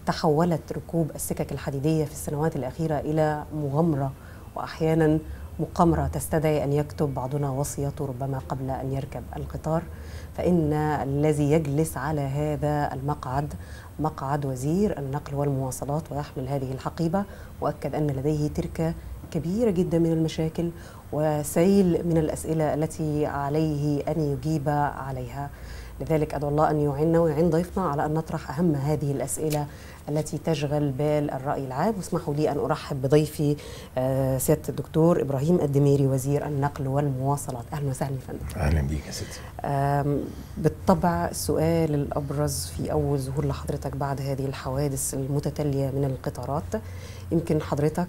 تحولت ركوب السكك الحديدية في السنوات الأخيرة إلى مغامرة وأحيانا مقامرة تستدعي أن يكتب بعضنا وصيته ربما قبل أن يركب القطار فإن الذي يجلس على هذا المقعد مقعد وزير النقل والمواصلات ويحمل هذه الحقيبة وأكد أن لديه تركة كبيرة جدا من المشاكل وسيل من الأسئلة التي عليه أن يجيب عليها لذلك أدعو الله أن يعيننا ويعين ضيفنا على أن نطرح أهم هذه الأسئلة التي تشغل بال الرأي العام واسمحوا لي أن أرحب بضيفي آه، سيادة الدكتور إبراهيم الدميري وزير النقل والمواصلات أهلا وسهلا يا فندم اهلا بيك يا ستي آم، بالطبع السؤال الأبرز في أول ظهور لحضرتك بعد هذه الحوادث المتتالية من القطارات يمكن حضرتك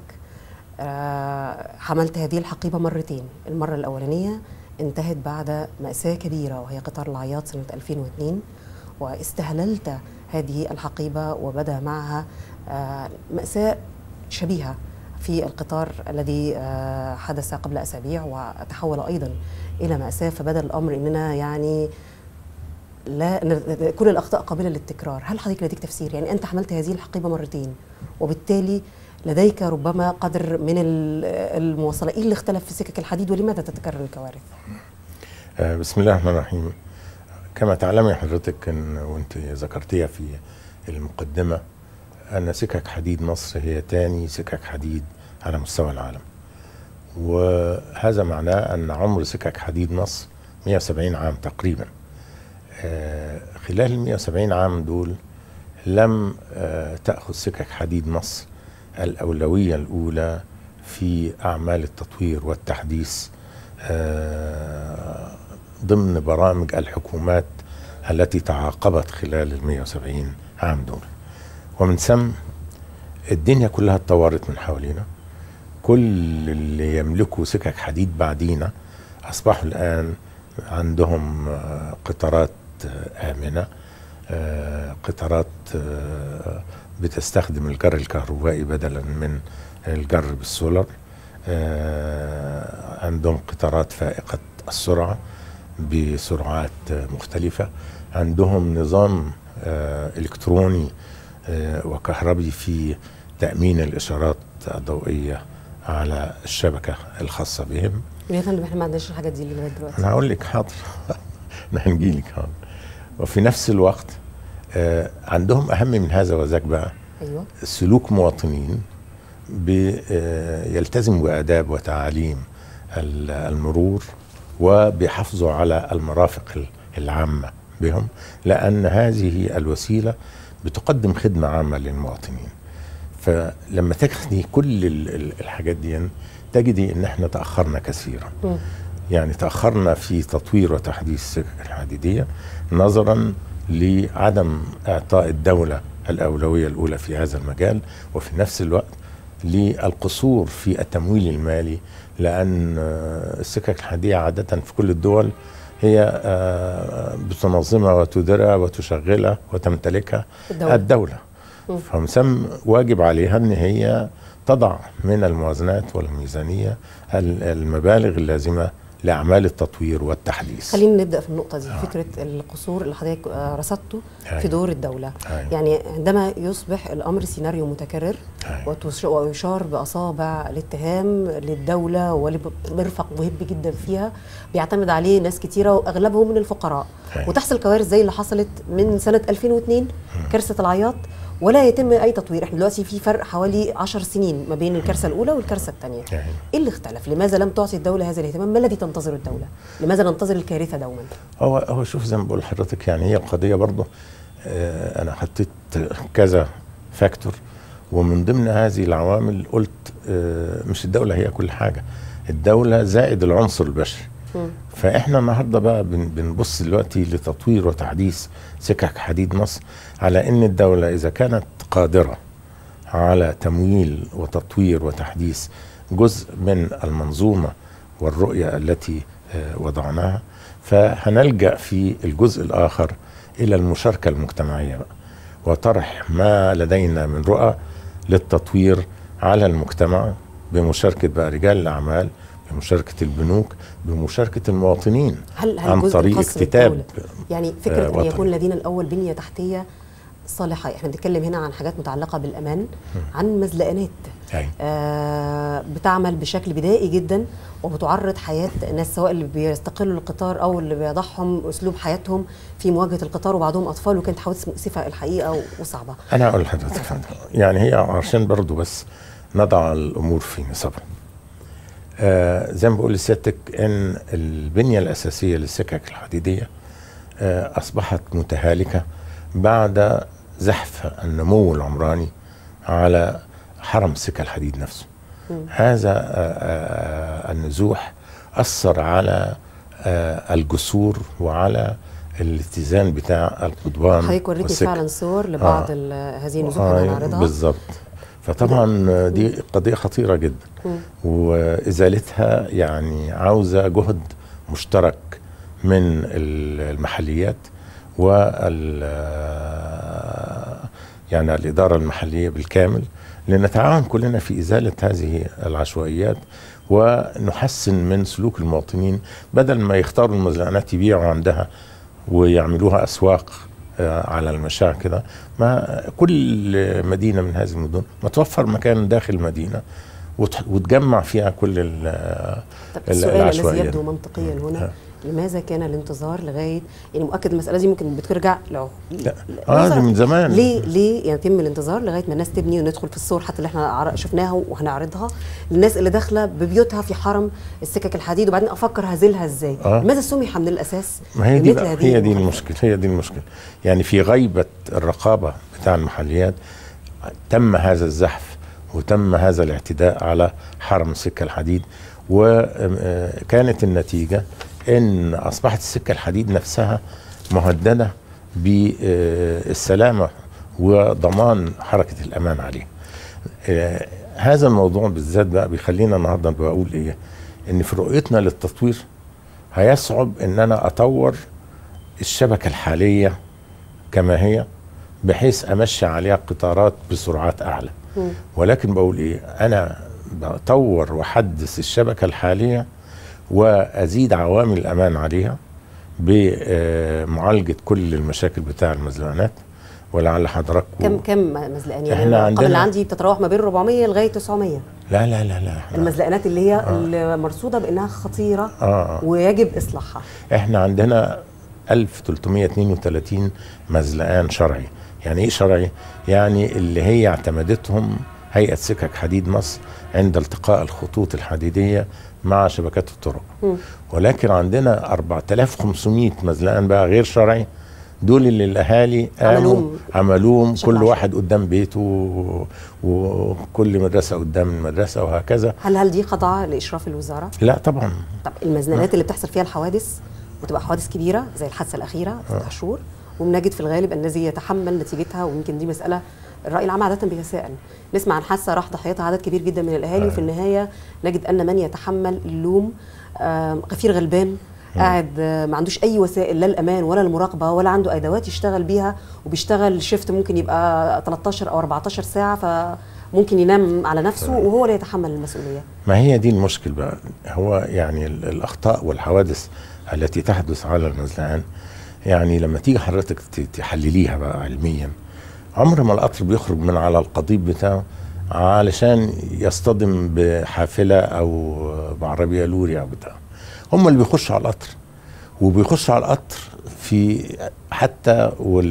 آه، حملت هذه الحقيبة مرتين المرة الأولانية انتهت بعد مأساة كبيرة وهي قطار العياط سنة 2002 واستهللت هذه الحقيبة وبدا معها آه، مأساة شبيهة في القطار الذي آه، حدث قبل أسابيع وتحول أيضا إلى مأساة فبدا الأمر إننا يعني لا ن- كل الأخطاء قابلة للتكرار هل حضرتك لديك تفسير يعني أنت حملت هذه الحقيبة مرتين وبالتالي لديك ربما قدر من ال- المواصلة إيه اللي اختلف في سكك الحديد ولماذا تتكرر الكوارث آه، بسم الله الرحمن الرحيم كما تعلمي حضرتك إن وانت ذكرتيها في المقدمة أن سكك حديد مصر هي تاني سكك حديد على مستوى العالم وهذا معناه أن عمر سكك حديد مصر 170 عام تقريبا آه، خلال ال 170 عام دول لم آه، تأخذ سكك حديد مصر الأولوية الأولى في أعمال التطوير والتحديث آه، ضمن برامج الحكومات التي تعاقبت خلال ال 170 عام دول ومن ثم الدنيا كلها اتطورت من حوالينا كل اللي يملكوا سكك حديد بعدينا أصبحوا الآن عندهم آه، قطارات آه، آمنة آه، قطارات آه، بتستخدم الجر الكهربائي بدلا من الجر بالسولر آه، عندهم قطارات فائقة السرعة بسرعات آه، مختلفة عندهم نظام آه، إلكتروني آه، وكهربي في تأمين الإشارات الضوئية على الشبكة الخاصة بهم يا فندم احنا ما عندناش الحاجات دي لغايه دلوقتي انا هقول لك حاضر انا هنجي لك حاضر وفي نفس الوقت آه عندهم اهم من هذا وذاك بقى ايوه سلوك مواطنين بي- آه، يلتزموا باداب وتعاليم ال- المرور وبيحافظوا على المرافق ال- العامه بهم لان هذه الوسيله بتقدم خدمه عامه للمواطنين فلما تاخدي كل ال- ال- الحاجات دي تجدي ان احنا تاخرنا كثيرا مم. يعني تأخرنا في تطوير وتحديث السكك الحديدية نظرا لعدم إعطاء الدولة الأولوية الأولى في هذا المجال وفي نفس الوقت للقصور في التمويل المالي لأن آه، السكك الحديدية عادة في كل الدول هي آه، بتنظمها وتديرها وتشغلها وتمتلكها الدولة. الدولة مم. فمسم واجب عليها ان هي تضع من الموازنات والميزانيه ال- المبالغ اللازمه لاعمال التطوير والتحديث. خلينا نبدا في النقطه دي فكره القصور اللي حضرتك آه، رصدته في أيوة. دور الدوله أيوة. يعني عندما يصبح الامر سيناريو متكرر أيوة. وتش- ويشار باصابع الاتهام للدوله ولمرفق مهم جدا فيها بيعتمد عليه ناس كتيره واغلبهم من الفقراء أيوة. وتحصل كوارث زي اللي حصلت من سنه 2002 كارثه العياط ولا يتم اي تطوير احنا دلوقتي في فرق حوالي 10 سنين ما بين الكارثه الاولى والكارثه الثانيه أيوة. ايه اللي اختلف لماذا لم تعطي الدوله هذا الاهتمام ما الذي تنتظر الدوله لماذا ننتظر الكارثه دوما هو هو شوف زي ما بقول لحضرتك يعني هي القضيه برضه آه، انا حطيت كذا فاكتور ومن ضمن هذه العوامل قلت آه، مش الدوله هي كل حاجه الدوله زائد العنصر البشري مم. فاحنا النهارده بقى بن- بنبص دلوقتي لتطوير وتحديث سكك حديد مصر على ان الدوله اذا كانت قادره على تمويل وتطوير وتحديث جزء من المنظومه والرؤيه التي آه، وضعناها فهنلجا في الجزء الاخر الى المشاركه المجتمعيه بقى وطرح ما لدينا من رؤى للتطوير على المجتمع بمشاركه بقى رجال الاعمال بمشاركه البنوك بمشاركه المواطنين هل هل عن الجزء طريق الخاص اكتتاب بالدولة يعني فكره آه، ان وطني. يكون لدينا الاول بنيه تحتيه صالحه احنا بنتكلم هنا عن حاجات متعلقه بالامان عن مزلقانات أي. آه بتعمل بشكل بدائي جدا وبتعرض حياه الناس سواء اللي بيستقلوا القطار او اللي بيضعهم اسلوب حياتهم في مواجهه القطار وبعضهم اطفال وكانت حوادث مؤسفه الحقيقه وصعبه انا اقول لحضرتك حاجة. يعني هي عشان برضو بس نضع الامور في نصابها آه زي ما بقول لسيادتك ان البنيه الاساسيه للسكك الحديديه آه اصبحت متهالكه بعد زحف النمو العمراني على حرم السكه الحديد نفسه هذا آه آه النزوح اثر على آه الجسور وعلى الاتزان بتاع القضبان حضرتك وريتني والسكة. فعلا صور لبعض ال- هذه النزوح آه، اللي هنعرضها بالظبط فطبعا دي قضيه خطيره جدا مم. وازالتها يعني عاوزه جهد مشترك من ال- المحليات وال يعني الاداره المحليه بالكامل لنتعاون كلنا في ازاله هذه العشوائيات ونحسن من سلوك المواطنين بدل ما يختاروا المزرعات يبيعوا عندها ويعملوها اسواق آه، على المشاع كده ما كل مدينه من هذه المدن ما توفر مكان داخل المدينه وت- وتجمع فيها كل ال- طب ال- السؤال الذي العشوائيات. يبدو منطقيا هنا آه. لماذا كان الانتظار لغايه يعني مؤكد المساله دي ممكن بترجع لو لا اه دي من زمان ليه ليه يتم الانتظار لغايه ما الناس تبني وندخل في الصور حتى اللي احنا عر- شفناها وهنعرضها للناس اللي داخله ببيوتها في حرم السكك الحديد وبعدين افكر هزلها ازاي آه. لماذا سمح من الاساس ما هي دي بمثل بقى هذه هي دي المخالفات؟ المشكله هي دي المشكله يعني في غيبه الرقابه بتاع المحليات تم هذا الزحف وتم هذا الاعتداء على حرم السكه الحديد وكانت النتيجه ان اصبحت السكه الحديد نفسها مهدده بالسلامه وضمان حركه الامان عليه آه، هذا الموضوع بالذات بقى بيخلينا النهارده بقول ايه ان في رؤيتنا للتطوير هيصعب ان انا اطور الشبكه الحاليه كما هي بحيث امشي عليها قطارات بسرعات اعلى مم. ولكن بقول ايه انا بطور واحدث الشبكه الحاليه وازيد عوامل الامان عليها بمعالجه كل المشاكل بتاع المزلقانات ولعل حضراتكم كم كم مزلقان يعني إحنا الارقام اللي عندنا- عندي بتتراوح ما بين 400 لغايه 900 لا لا لا لا إحنا- المزلقانات اللي هي المرصوده بانها خطيره آه. ويجب اصلاحها احنا عندنا 1332 مزلقان شرعي يعني ايه شرعي يعني اللي هي اعتمدتهم هيئه سكك حديد مصر عند التقاء الخطوط الحديديه مع شبكات الطرق مم. ولكن عندنا 4500 مزلقان بقى غير شرعي دول اللي الاهالي قاموا عملوهم عملوهم بشكل كل عشوائي. واحد قدام بيته و- وكل مدرسه قدام المدرسه وهكذا هل هل دي خاضعه لاشراف الوزاره؟ لا طبعا طب المزنقات اللي بتحصل فيها الحوادث وتبقى حوادث كبيره زي الحادثه الاخيره في عاشور وبنجد في الغالب ان الذي يتحمل نتيجتها ويمكن دي مساله الراي العام عاده بيتساءل نسمع عن حادثه راح ضحيتها عدد كبير جدا من الاهالي وفي النهايه نجد ان من يتحمل اللوم آم، غفير غلبان قاعد آه، ما عندوش اي وسائل لا الامان ولا المراقبه ولا عنده ادوات يشتغل بيها وبيشتغل شيفت ممكن يبقى 13 او 14 ساعه فممكن ينام على نفسه وهو اللي يتحمل المسؤوليه ما هي دي المشكل بقى هو يعني ال- الاخطاء والحوادث التي تحدث على المزلقان يعني لما تيجي حضرتك ت- تحلليها بقى علميا عمر ما القطر بيخرج من على القضيب بتاعه علشان يصطدم بحافله او بعربيه لوري او بتاع هم اللي بيخشوا على القطر وبيخشوا على القطر في حتى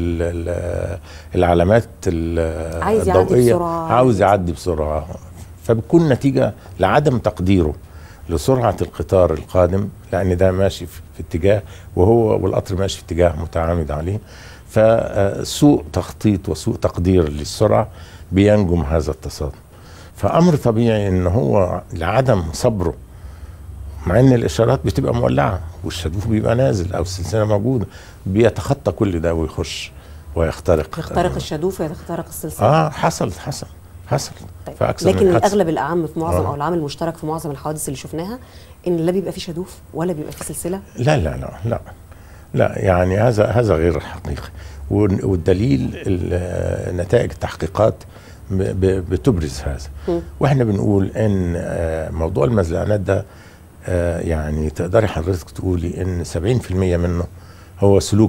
والعلامات عايز يعدي الضوئيه بسرعة. عاوز يعدي بسرعه فبتكون نتيجه لعدم تقديره لسرعه القطار القادم لان ده ماشي في في اتجاه وهو والقطر ماشي في اتجاه متعامد عليه فسوء تخطيط وسوء تقدير للسرعه بينجم هذا التصادم فامر طبيعي ان هو لعدم صبره مع ان الاشارات بتبقى مولعه والشدوف بيبقى نازل او السلسله موجوده بيتخطى كل ده ويخش ويخترق يخترق الشادوف ويخترق السلسله اه حصل حصل حصل طيب. فاكثر لكن من حادثة. الاغلب الاعم في معظم آه. او العامل المشترك في معظم الحوادث اللي شفناها ان لا بيبقى فيه شادوف ولا بيبقى فيه سلسله لا لا لا لا لا يعني هذا هذا غير حقيقي وال- والدليل ال- نتائج التحقيقات ب- ب- بتبرز هذا مم. واحنا بنقول ان آه، موضوع المزلقانات ده آه، يعني تقدري حضرتك تقولي ان 70% منه هو سلوك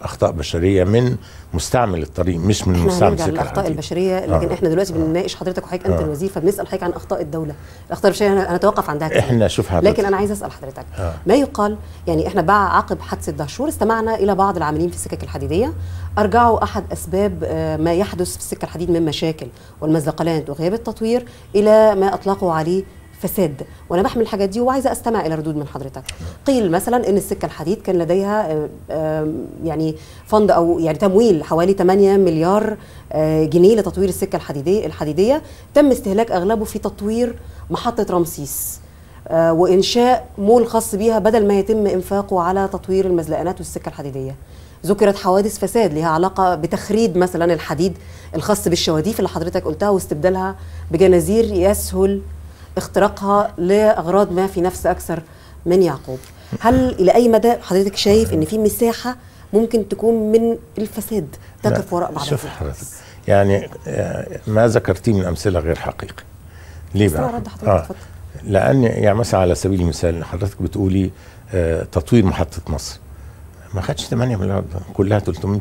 اخطاء بشريه من مستعمل الطريق مش من احنا مستعمل هنرجع سكه للاخطاء الحديد. البشريه لكن آه. احنا دلوقتي بنناقش حضرتك وحضرتك انت آه. الوزير فبنسال حضرتك عن اخطاء الدوله الاخطاء البشريه انا اتوقف عندها كتير. احنا شوف حضرتك لكن انا عايز اسال حضرتك آه. ما يقال يعني احنا بعد عقب حادثه دهشور استمعنا الى بعض العاملين في السكك الحديديه ارجعوا احد اسباب آه، ما يحدث في السكه الحديد من مشاكل والمزدقلات وغياب التطوير الى ما اطلقوا عليه فساد وانا بحمل الحاجات دي وعايزه استمع الى ردود من حضرتك قيل مثلا ان السكه الحديد كان لديها آه، آه، يعني فند او يعني تمويل حوالي 8 مليار آه، جنيه لتطوير السكه الحديديه الحديديه تم استهلاك اغلبه في تطوير محطه رمسيس آه، وانشاء مول خاص بيها بدل ما يتم انفاقه على تطوير المزلقانات والسكه الحديديه ذكرت حوادث فساد لها علاقه بتخريب مثلا الحديد الخاص بالشواديف اللي حضرتك قلتها واستبدالها بجنازير يسهل اختراقها لاغراض ما في نفس اكثر من يعقوب هل الى اي مدى حضرتك شايف ان في مساحه ممكن تكون من الفساد تقف لا، وراء بعض شوف الحدث؟ حضرتك يعني آه، ما ذكرتيه من امثله غير حقيقي ليه استمع بقى؟ رد حضرتك، اتفضل. لان يعني مثلا على سبيل المثال حضرتك بتقولي آه، تطوير محطه مصر ما خدش 8 مليار ده كلها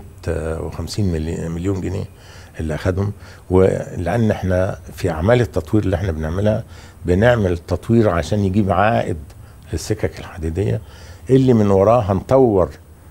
350 ملي- مليون جنيه اللي اخدهم ولان احنا في اعمال التطوير اللي احنا بنعملها بنعمل تطوير عشان يجيب عائد للسكك الحديديه اللي من وراه هنطور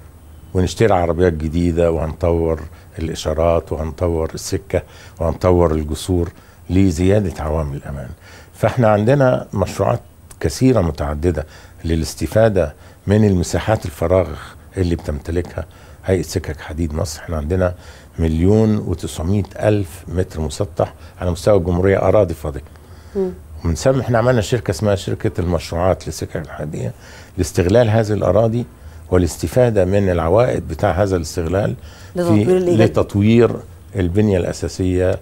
ونشتري عربيات جديدة وهنطور الإشارات وهنطور السكة وهنطور الجسور لزيادة عوامل الأمان فإحنا عندنا مشروعات كثيرة متعددة للاستفادة من المساحات الفراغ اللي بتمتلكها هيئة سكك حديد مصر احنا عندنا مليون وتسعمائة ألف متر مسطح على مستوى الجمهورية أراضي فاضية ومن ثم احنا عملنا شركه اسمها شركه المشروعات للسكك الحديديه لاستغلال هذه الاراضي والاستفاده من العوائد بتاع هذا الاستغلال لتطوير الإيجابي. لتطوير البنيه الاساسيه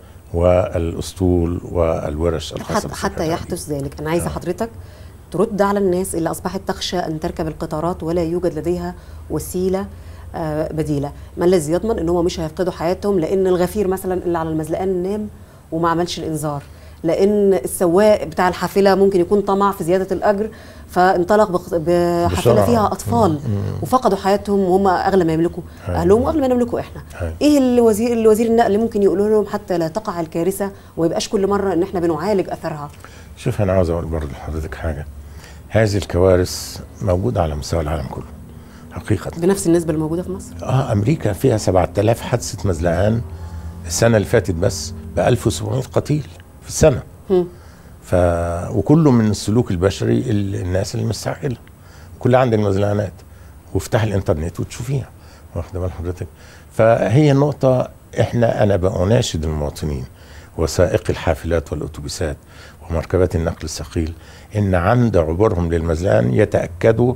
والاسطول والورش الخاصه حتى بالسكك حتى الحديدية. يحدث ذلك انا عايزه حضرتك ترد على الناس اللي اصبحت تخشى ان تركب القطارات ولا يوجد لديها وسيله آه، بديله ما الذي يضمن ان هم مش هيفقدوا حياتهم لان الغفير مثلا اللي على المزلقان نام وما عملش الانذار لان السواق بتاع الحافله ممكن يكون طمع في زياده الاجر فانطلق بخ- بحافله بسرعة. فيها اطفال وفقدوا حياتهم وهم اغلى ما يملكوا أيوة. اهلهم واغلى ما نملكه احنا أيوة. ايه اللي وزير اللي وزير النقل ممكن يقولوا لهم حتى لا تقع الكارثه وما يبقاش كل مره ان احنا بنعالج اثرها شوف انا عاوز اقول برضه لحضرتك حاجه هذه الكوارث موجوده على مستوى العالم كله حقيقه بنفس النسبه اللي موجوده في مصر اه امريكا فيها 7000 حادثه مزلقان السنه اللي فاتت بس ب 1700 قتيل في السنه هم. ف وكله من السلوك البشري ال- الناس اللي مستعجله كلها عند المزلقانات وافتح الانترنت وتشوفيها واخده بال حضرتك فهي النقطه احنا انا بأناشد المواطنين وسائقي الحافلات والاتوبيسات ومركبات النقل الثقيل ان عند عبورهم للمزلقان يتاكدوا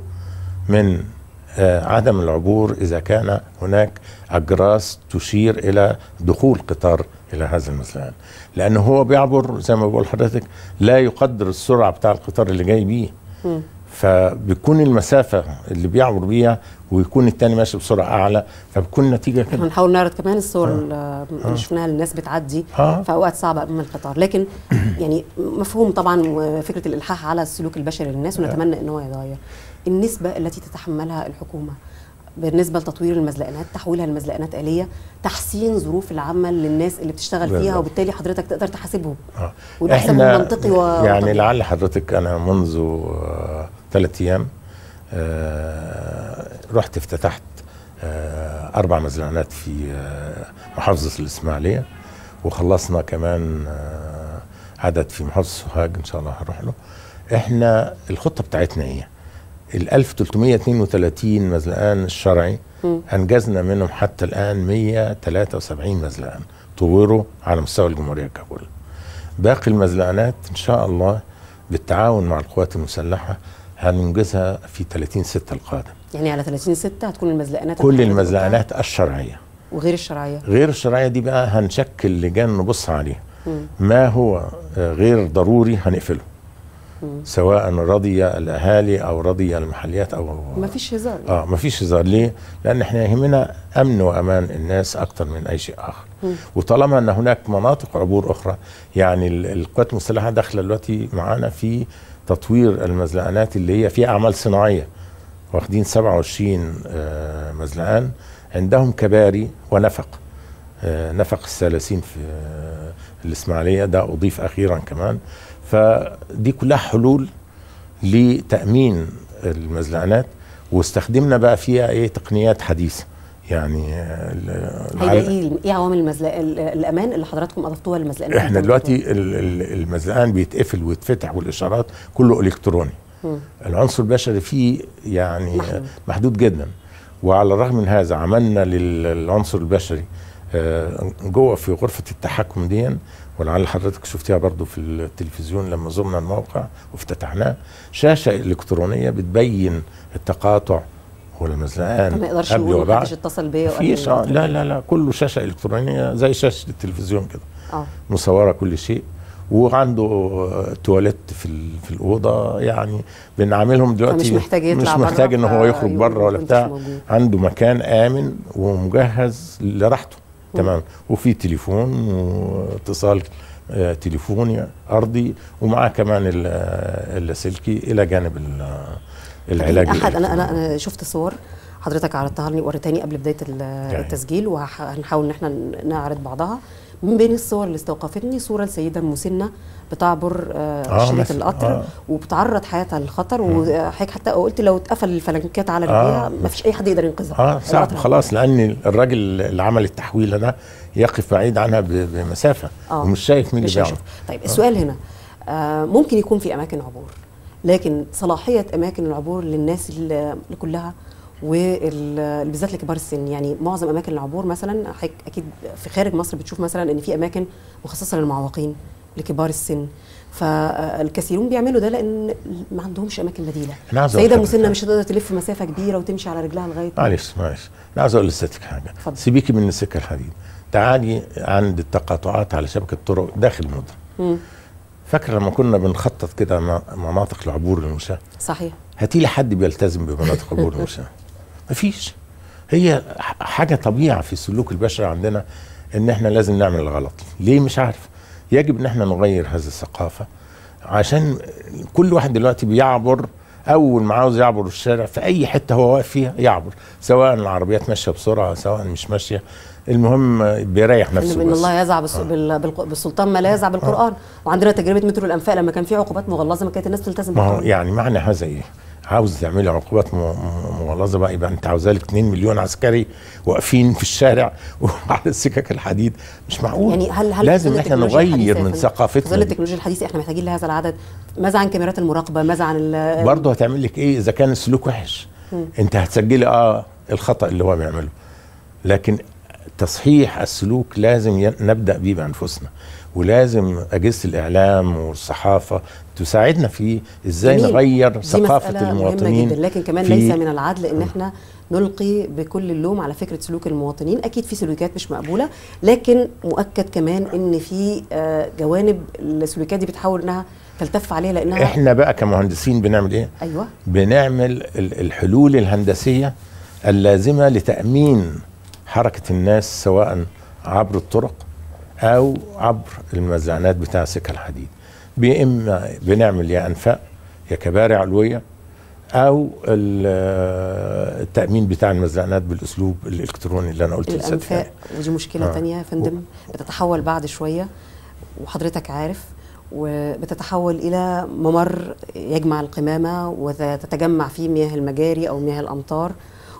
من آه، عدم العبور اذا كان هناك اجراس تشير الى دخول قطار الى هذا المزلقان لانه هو بيعبر زي ما بقول حضرتك لا يقدر السرعه بتاع القطار اللي جاي بيه مم. فبتكون المسافه اللي بيعبر بيها ويكون التاني ماشي بسرعه اعلى فبتكون النتيجه احنا كده هنحاول نعرض كمان الصور اللي اللي شفناها للناس بتعدي آه. في اوقات صعبه امام القطار لكن يعني مفهوم طبعا فكره الالحاح على السلوك البشري للناس ونتمنى ان هو يتغير النسبه التي تتحملها الحكومه بالنسبه لتطوير المزلقانات تحويلها لمزلقانات آلية تحسين ظروف العمل للناس اللي بتشتغل فيها بالظبط. وبالتالي حضرتك تقدر تحاسبهم آه. وده حسابهم منطقي و- يعني وطبيعي. لعل حضرتك انا منذ ثلاث ايام آه رحت افتتحت آه اربع مزرعات في آه محافظه الاسماعيليه وخلصنا كمان آه عدد في محافظه سوهاج ان شاء الله هروح له احنا الخطه بتاعتنا ايه ال 1332 مزلقان الشرعي مم. انجزنا منهم حتى الان 173 مزلقان طوروا على مستوى الجمهوريه ككل باقي المزلقانات ان شاء الله بالتعاون مع القوات المسلحه هننجزها في 30 6 القادم يعني على 30 6 هتكون المزلقانات كل الحقيقية المزلقانات الشرعيه وغير الشرعيه غير الشرعيه دي بقى هنشكل لجان نبص عليها مم. ما هو آه، غير ضروري هنقفله مم. سواء رضي الاهالي او رضي المحليات او ما فيش هزار اه ما فيش هزار ليه؟ لان احنا يهمنا امن وامان الناس اكتر من اي شيء اخر. مم. وطالما ان هناك مناطق عبور اخرى يعني ال- القوات المسلحه داخله دلوقتي معانا في تطوير المزلقانات اللي هي فيها اعمال صناعيه. واخدين 27 آه، مزلقان عندهم كباري ونفق آه، نفق الثلاثين في آه، الإسماعيلية ده أضيف أخيرا كمان فدي كلها حلول لتأمين المزلقانات واستخدمنا بقى فيها ايه تقنيات حديثه يعني آه، ال- هيبقى العالم- ايه ايه عوامل المزلق ال- الامان اللي حضراتكم اضفتوها للمزلقان احنا دلوقتي ال- ال- المزلقان بيتقفل ويتفتح والاشارات كله الكتروني مم. العنصر البشري فيه يعني محدود. محدود جدا وعلى الرغم من هذا عملنا للعنصر البشري آه، جوه في غرفه التحكم دي ولعل حضرتك شفتيها برضو في التلفزيون لما زرنا الموقع وافتتحناه شاشه الكترونيه بتبين التقاطع والمزلقان ما يقدرش قبل يقول وبعد محدش اتصل بيا وقال مفيش لي- آه، لا لا لا كله شاشه الكترونيه زي شاشه التلفزيون كده اه مصوره كل شيء وعنده آه، تواليت في ال- في الاوضه يعني بنعاملهم دلوقتي فمش محتاج يطلع مش بره، محتاج ان هو يخرج فيقول بره ولا كنتش بتاع موجود. عنده مكان امن ومجهز لراحته تمام وفي تليفون واتصال آه، تليفوني ارضي ومعاه كمان ال- آه، اللاسلكي الى جانب ال- آه، العلاج احد انا الإلكتروني. انا انا شفت صور حضرتك عرضتها لي وريتاني قبل بدايه ال- التسجيل وهنحاول ان احنا نعرض بعضها من بين الصور اللي استوقفتني صوره لسيده مسنه بتعبر آه آه، شريط مثلا، القطر آه. وبتعرض حياتها للخطر وحضرتك حتى قلت لو اتقفل الفلنكات على رجليها آه. ما فيش اي حد يقدر ينقذها اه صعب القطر خلاص لان الراجل اللي عمل التحويله ده يقف بعيد عنها ب- بمسافه آه. ومش شايف مين مش اللي بيعمل هيشوف طيب السؤال هنا آه ممكن يكون في اماكن عبور لكن صلاحيه اماكن العبور للناس ال- اللي كلها وبالذات لكبار السن يعني معظم اماكن العبور مثلا حضرتك اكيد في خارج مصر بتشوف مثلا ان في اماكن مخصصه للمعوقين لكبار السن فالكثيرون بيعملوا ده لان ما عندهمش اماكن بديله أنا عاوز أقول سيده حاجة. مسنه مش هتقدر تلف مسافه كبيره وتمشي على رجلها لغايه معلش معلش انا عاوز اقول لسيادتك حاجه اتفضل. سيبيكي من السكه الحديد تعالي عند التقاطعات على شبكه طرق داخل المدن مم. فاكره لما كنا بنخطط كده م- مناطق العبور للمشاة صحيح هاتي لي حد بيلتزم بمناطق عبور المشاة مفيش هي ح- حاجه طبيعه في السلوك البشري عندنا ان احنا لازم نعمل الغلط ليه مش عارف يجب ان احنا نغير هذه الثقافه عشان كل واحد دلوقتي بيعبر اول ما عاوز يعبر الشارع في اي حته هو واقف فيها يعبر سواء العربيات ماشيه بسرعه سواء مش ماشيه المهم بيريح نفسه ان إن بس. الله يزع بالس- بال- بالق- بالسلطان ما لا يزع بالقران وعندنا تجربه مترو الانفاق لما كان في عقوبات مغلظه ما كانت الناس تلتزم ما هو بالقانون. يعني معنى هذا ايه؟ عاوز تعملي عقوبات م- م- مغلظه بقى يبقى انت عاوزه لك 2 مليون عسكري واقفين في الشارع وعلى السكك الحديد مش معقول يعني هل هل لازم في ظل احنا التكنولوجيا الحديثة نغير يا من فندم، في ظل ثقافتنا دي. التكنولوجيا الحديثه احنا محتاجين لهذا العدد ماذا عن كاميرات المراقبه ماذا عن ال- برضه هتعمل لك ايه اذا كان السلوك وحش انت هتسجلي اه الخطا اللي هو بيعمله لكن تصحيح السلوك لازم ي- نبدا بيه بانفسنا ولازم اجهزه الاعلام والصحافه تساعدنا في ازاي جميل. نغير دي ثقافه مسألة المواطنين مهمة جدا لكن كمان في- ليس من العدل ان احنا نلقي بكل اللوم على فكره سلوك المواطنين اكيد في سلوكيات مش مقبوله لكن مؤكد كمان ان في آه، جوانب السلوكيات دي بتحاول انها تلتف عليها لانها احنا بقى كمهندسين بنعمل ايه ايوه بنعمل ال- الحلول الهندسيه اللازمه لتامين حركه الناس سواء عبر الطرق او عبر المزعنات بتاع سكه الحديد باما بنعمل يا انفاق يا كباري علويه او ال- التامين بتاع المزعنات بالاسلوب الالكتروني اللي انا قلت لسه الانفاق ودي مشكله آه. تانية يا فندم بتتحول بعد شويه وحضرتك عارف وبتتحول الى ممر يجمع القمامه وتتجمع فيه مياه المجاري او مياه الامطار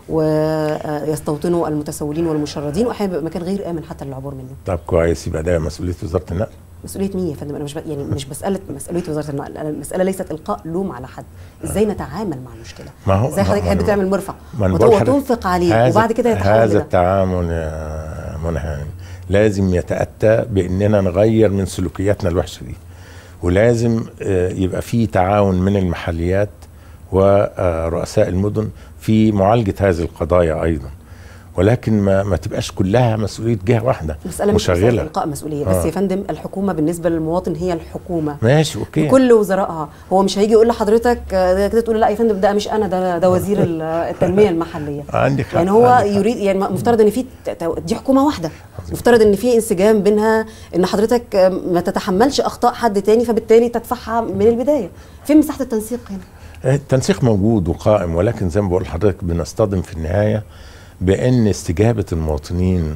ويستوطنوا المتسولين والمشردين واحيانا بيبقى مكان غير امن حتى للعبور منه طب كويس يبقى ده مسؤوليه وزاره النقل مسؤوليه مين يا فندم انا مش ب... يعني مش مساله مسؤوليه وزاره النقل أنا المساله ليست القاء لوم على حد ازاي نتعامل مع المشكله ما هو- ازاي ما- حضرتك ما تحب أنا- تعمل مرفع ما أنا وت- بقول لحضرتك وتنفق عليه هذا- وبعد كده يتحول هذا لده. التعامل يا منى لازم يتأتى بأننا نغير من سلوكياتنا الوحشة دي ولازم آه، يبقى في تعاون من المحليات ورؤساء المدن في معالجة هذه القضايا أيضا ولكن ما, ما تبقاش كلها مسؤولية جهة واحدة مسألة مش مسألة مشغلة إلقاء مسؤولية بس آه. يا فندم الحكومة بالنسبة للمواطن هي الحكومة ماشي أوكي بكل وزرائها هو مش هيجي يقول لحضرتك آه، كده تقول لا يا فندم ده مش انا ده ده وزير ال- التنميه المحليه عندك حق يعني هو عندك حق. يريد يعني مفترض ان في ت- ت- دي حكومه واحده مفترض ان في انسجام بينها ان حضرتك آه، ما تتحملش اخطاء حد تاني فبالتالي تدفعها من البدايه فين مساحه التنسيق هنا التنسيق موجود وقائم ولكن زي ما بقول لحضرتك بنصطدم في النهايه بان استجابه المواطنين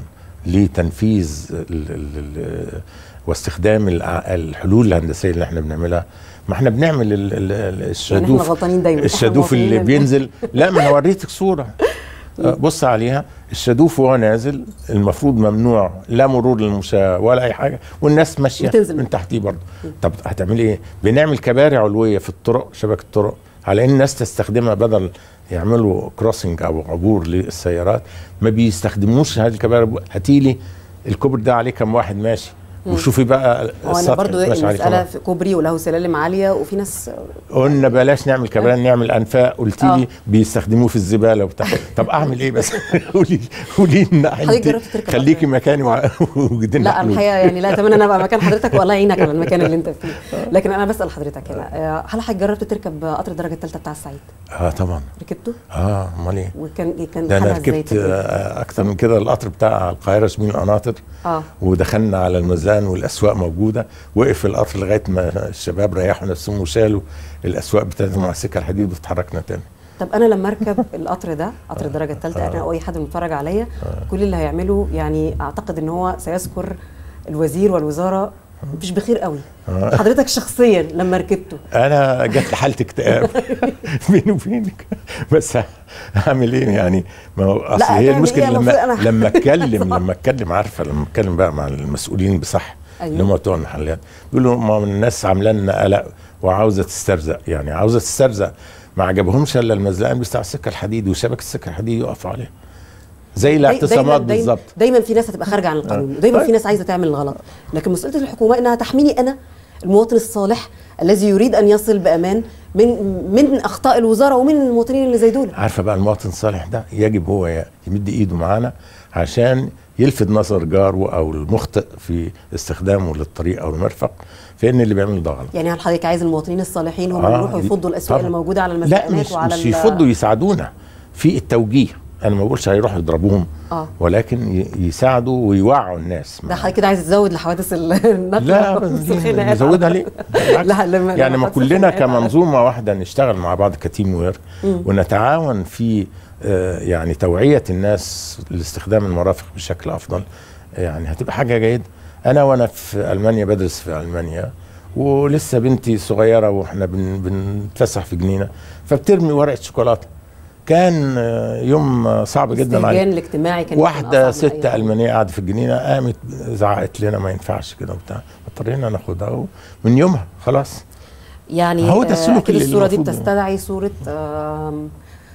لتنفيذ ال ال ال واستخدام الع- الحلول الهندسيه اللي احنا بنعملها ما احنا بنعمل ال- ال- ال- يعني الشادوف احنا غلطانين دايما إحنا الشادوف اللي المواطنين بينزل لا ما انا وريتك صوره آه، بص عليها الشادوف وهو نازل المفروض ممنوع لا مرور للمشاة ولا اي حاجه والناس ماشيه بتنزل. من تحتيه برضه طب هتعملي ايه بنعمل كباري علويه في الطرق شبكه الطرق على ان الناس تستخدمها بدل يعملوا كروسنج او عبور للسيارات ما بيستخدموش هذه الكباري هاتيلي الكوبري ده عليه كم واحد ماشي وشوفي بقى هو انا السطح برضو ماشي عليه كم المساله واحد. في كوبري وله سلالم عاليه وفي ناس قلنا بلاش نعمل كباري نعمل انفاق قلت آه. لي بيستخدموه في الزباله وبتاع طب اعمل ايه بس قولي قولي لنا حضرتك انت جربت تركب خليكي قطر؟ مكاني وع- وجدنا لا حلول. الحقيقه يعني لا اتمنى ان ابقى مكان حضرتك والله يعينك على المكان اللي انت فيه لكن انا بسال حضرتك هنا آه، هل حضرتك جربت تركب قطر الدرجه الثالثه بتاع الصعيد اه طبعا ركبته اه امال ايه وكان كان ده انا حالها إزاي ركبت تجربة؟ آه، اكتر من كده القطر بتاع القاهره شمال القناطر اه ودخلنا على الميزان والاسواق موجوده وقف القطر لغايه ما الشباب ريحوا نفسهم وشالوا الاسواق بتاعتهم على السكه الحديد واتحركنا تاني طب انا لما اركب القطر ده قطر الدرجه الثالثه انا او اي حد بيتفرج عليا كل اللي هيعمله يعني اعتقد ان هو سيذكر الوزير والوزاره مش بخير قوي آه. حضرتك شخصيا لما ركبته انا جت لي حاله اكتئاب بيني وبينك بس هعمل ايه يعني ما هو اصل لا، هي هتعمل المشكله إيه؟ لما المفروض أنا- لما اتكلم لما اتكلم عارفه لما اتكلم بقى مع المسؤولين بصح أيوة. اللي هم بتوع المحلات بيقولوا ما الناس عامله لنا قلق وعاوزه تسترزق يعني عاوزه تسترزق ما عجبهمش الا المزلقان بتاع السكه الحديد وشبكه السكه الحديد يقفوا عليها زي داي- الاعتصامات دايما بالظبط دايما في ناس هتبقى خارجه عن القانون ودايما طيب. في ناس عايزه تعمل الغلط لكن مسؤوليه الحكومه انها تحميني انا المواطن الصالح الذي يريد ان يصل بامان من من اخطاء الوزاره ومن المواطنين اللي زي دول عارفه بقى المواطن الصالح ده يجب هو ي- يمد ايده معانا عشان يلفت نظر جاره او المخطئ في استخدامه للطريق او المرفق في ان اللي بيعمل ده غلط يعني هل حضرتك عايز المواطنين الصالحين هم آه، اللي يروحوا دي- يفضوا الاسواق طبعاً. اللي موجوده على لا المزلقانات مش, وعلى مش ال- يفضوا يساعدونا في التوجيه انا ما بقولش هيروحوا يضربوهم آه. ولكن ي- يساعدوا ويوعوا الناس ده حضرتك كده عايز تزود لحوادث ال- النقل لا والخناقات. نزودها ليه؟ بالعكس. لا لما يعني ما لما كلنا حادثة خناقات. كمنظومه واحده نشتغل مع بعض كتيم وير ونتعاون في آه، يعني توعيه الناس لاستخدام المرافق بشكل افضل يعني هتبقى حاجه جيده انا وانا في المانيا بدرس في المانيا ولسه بنتي صغيره واحنا بن بنتفسح في جنينه فبترمي ورقه شوكولاته كان آه، يوم آه، صعب جدا علي السجان الاجتماعي كان يمكن واحدة أصعب من أي ست حاجة. ألمانية قاعدة في الجنينة قامت زعقت لنا ما ينفعش كده وبتاع اضطرينا ناخدها من يومها خلاص يعني هو ده آه، السلوك اكيد اللي الصوره دي المفروض- بتستدعي صوره آم،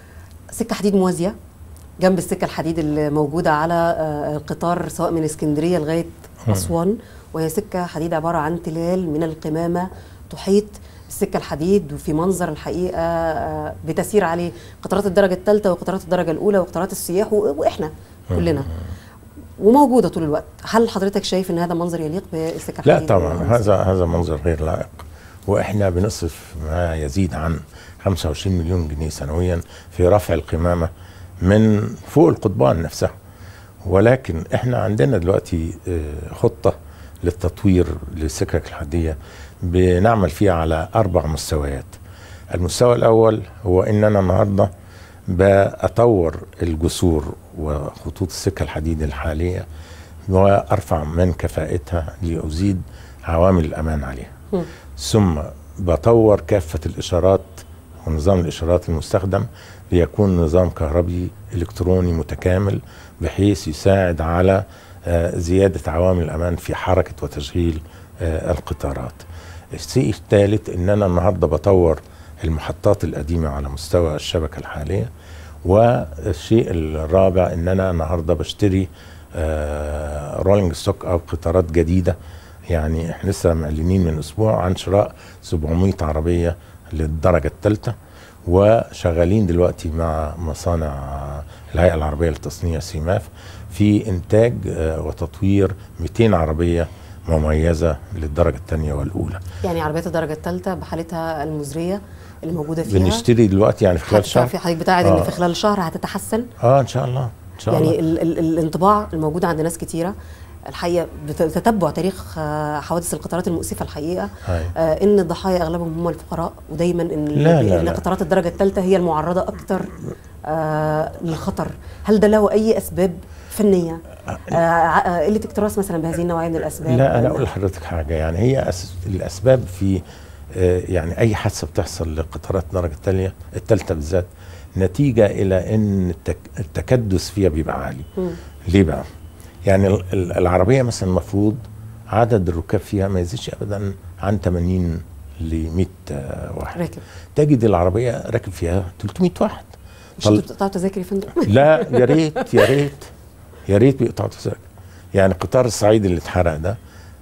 سكه حديد موازيه جنب السكه الحديد اللي موجوده على آه، القطار سواء من اسكندريه لغايه اسوان وهي سكه حديد عباره عن تلال من القمامه تحيط السكه الحديد وفي منظر الحقيقه آه، بتسير عليه قطارات الدرجه الثالثه وقطارات الدرجه الاولى وقطارات السياح و- واحنا كلنا وموجوده طول الوقت هل حضرتك شايف ان هذا منظر يليق بالسكه لا الحديد طبعا المصرية؟ هذا هذا منظر غير لائق واحنا بنصرف ما يزيد عن 25 مليون جنيه سنويا في رفع القمامه من فوق القضبان نفسها ولكن احنا عندنا دلوقتي آه، خطه للتطوير للسكك الحديه بنعمل فيها على اربع مستويات المستوى الاول هو ان انا النهارده بأطور الجسور وخطوط السكه الحديد الحاليه وارفع من كفاءتها لازيد عوامل الامان عليها مم. ثم بطور كافه الاشارات ونظام الاشارات المستخدم ليكون نظام كهربي الكتروني متكامل بحيث يساعد على آه، زياده عوامل الامان في حركه وتشغيل آه، القطارات. الشيء الثالث ان انا النهارده بطور المحطات القديمه على مستوى الشبكه الحاليه والشيء الرابع ان انا النهارده بشتري آه، رولينج ستوك او قطارات جديده يعني احنا لسه معلنين من اسبوع عن شراء 700 عربيه للدرجه الثالثه وشغالين دلوقتي مع مصانع الهيئه العربيه لتصنيع سيماف في انتاج آه، وتطوير 200 عربيه مميزه للدرجه الثانيه والاولى يعني عربيات الدرجه الثالثه بحالتها المزريه اللي موجوده فيها بنشتري دلوقتي يعني في خلال حتى شهر في حضرتك بتاعت ان آه. في خلال شهر هتتحسن اه ان شاء الله ان شاء يعني الله ال ال الانطباع الموجود عند ناس كتيره الحقيقه بت- بتتبع تاريخ آه، حوادث القطارات المؤسفه الحقيقه هاي. آه ان الضحايا اغلبهم هم الفقراء ودايما ان لا، لا، ان لا. قطارات الدرجه الثالثه هي المعرضه اكثر آه للخطر هل ده له اي اسباب فنيه آه ع- قله اكتراث مثلا بهذه النوعيه من الاسباب لا انا اقول لحضرتك حاجه يعني هي أس... الاسباب في آه، يعني اي حادثه بتحصل لقطارات الدرجه الثانيه الثالثه بالذات نتيجه الى ان التك... التكدس فيها بيبقى عالي مم. ليه بقى؟ يعني ال- ال- العربيه مثلا المفروض عدد الركاب فيها ما يزيدش ابدا عن 80 ل 100 آه، واحد راكب تجد العربيه راكب فيها 300 واحد مش طل- انتوا بتقطعوا تذاكر يا فندم لا يا ريت يا ريت يا ريت بيقطعوا تذاكر يعني قطار الصعيد اللي اتحرق ده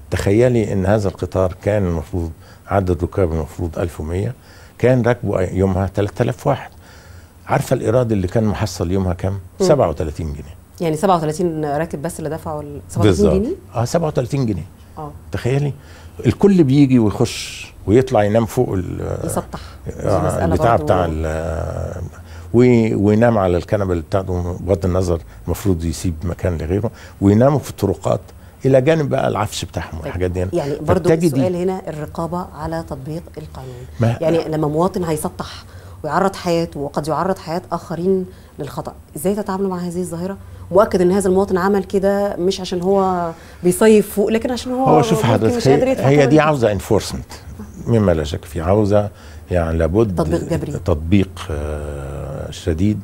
تخيلي ان هذا القطار كان المفروض عدد ركاب المفروض 1100 كان راكبه يومها 3000 واحد عارفه الايراد اللي كان محصل يومها كام؟ 37 جنيه يعني 37 راكب بس اللي دفعوا ال 37 بالظبط جنيه اه 37 جنيه اه تخيلي الكل بيجي ويخش ويطلع ينام فوق ال- يسطح دي آه، مسألة البتاع برضو- بتاع ال- وي- وينام على الكنبه اللي بتاعته بغض النظر المفروض يسيب مكان لغيره ويناموا في الطرقات الى جانب بقى العفش بتاعهم والحاجات دي يعني برضو فبتجدي- السؤال هنا الرقابة على تطبيق القانون ما- يعني لما مواطن هيسطح ويعرض حياته وقد يعرض حياة آخرين للخطأ ازاي تتعاملوا مع هذه الظاهرة مؤكد ان هذا المواطن عمل كده مش عشان هو بيصيف فوق لكن عشان هو هو شوف ممكن حضرتك مش قادر هي, يدفع هي ثمن دي عاوزه انفورسمنت مما لا شك فيه عاوزه يعني لابد تطبيق جبري. تطبيق آه، شديد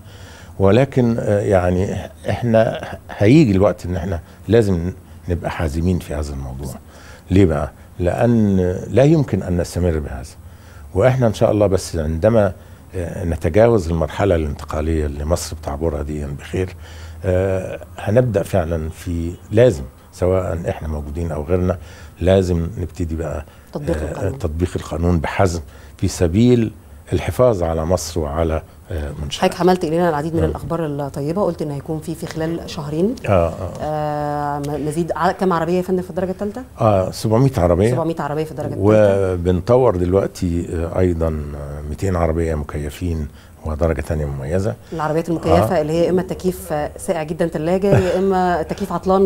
ولكن آه، يعني احنا هيجي الوقت ان احنا لازم نبقى حازمين في هذا الموضوع ليه بقى لان لا يمكن ان نستمر بهذا واحنا ان شاء الله بس عندما آه، نتجاوز المرحله الانتقاليه اللي مصر بتعبرها دي بخير آه، هنبدا فعلا في لازم سواء احنا موجودين او غيرنا لازم نبتدي بقى تطبيق آه، القانون. تطبيق القانون بحزم في سبيل الحفاظ على مصر وعلى آه، منشآت حضرتك حملت الينا العديد من آه. الاخبار الطيبه قلت ان هيكون في في خلال شهرين اه اه, آه م- مزيد ع- كم عربيه يا فندم في الدرجه الثالثه آه 700 عربيه 700 عربيه في الدرجه الثالثه وبنطور دلوقتي آه، ايضا آه، 200 عربيه مكيفين ودرجه ثانيه مميزه العربيات المكيفه آه. اللي هي اما التكييف ساقع جدا ثلاجه يا اما التكييف عطلان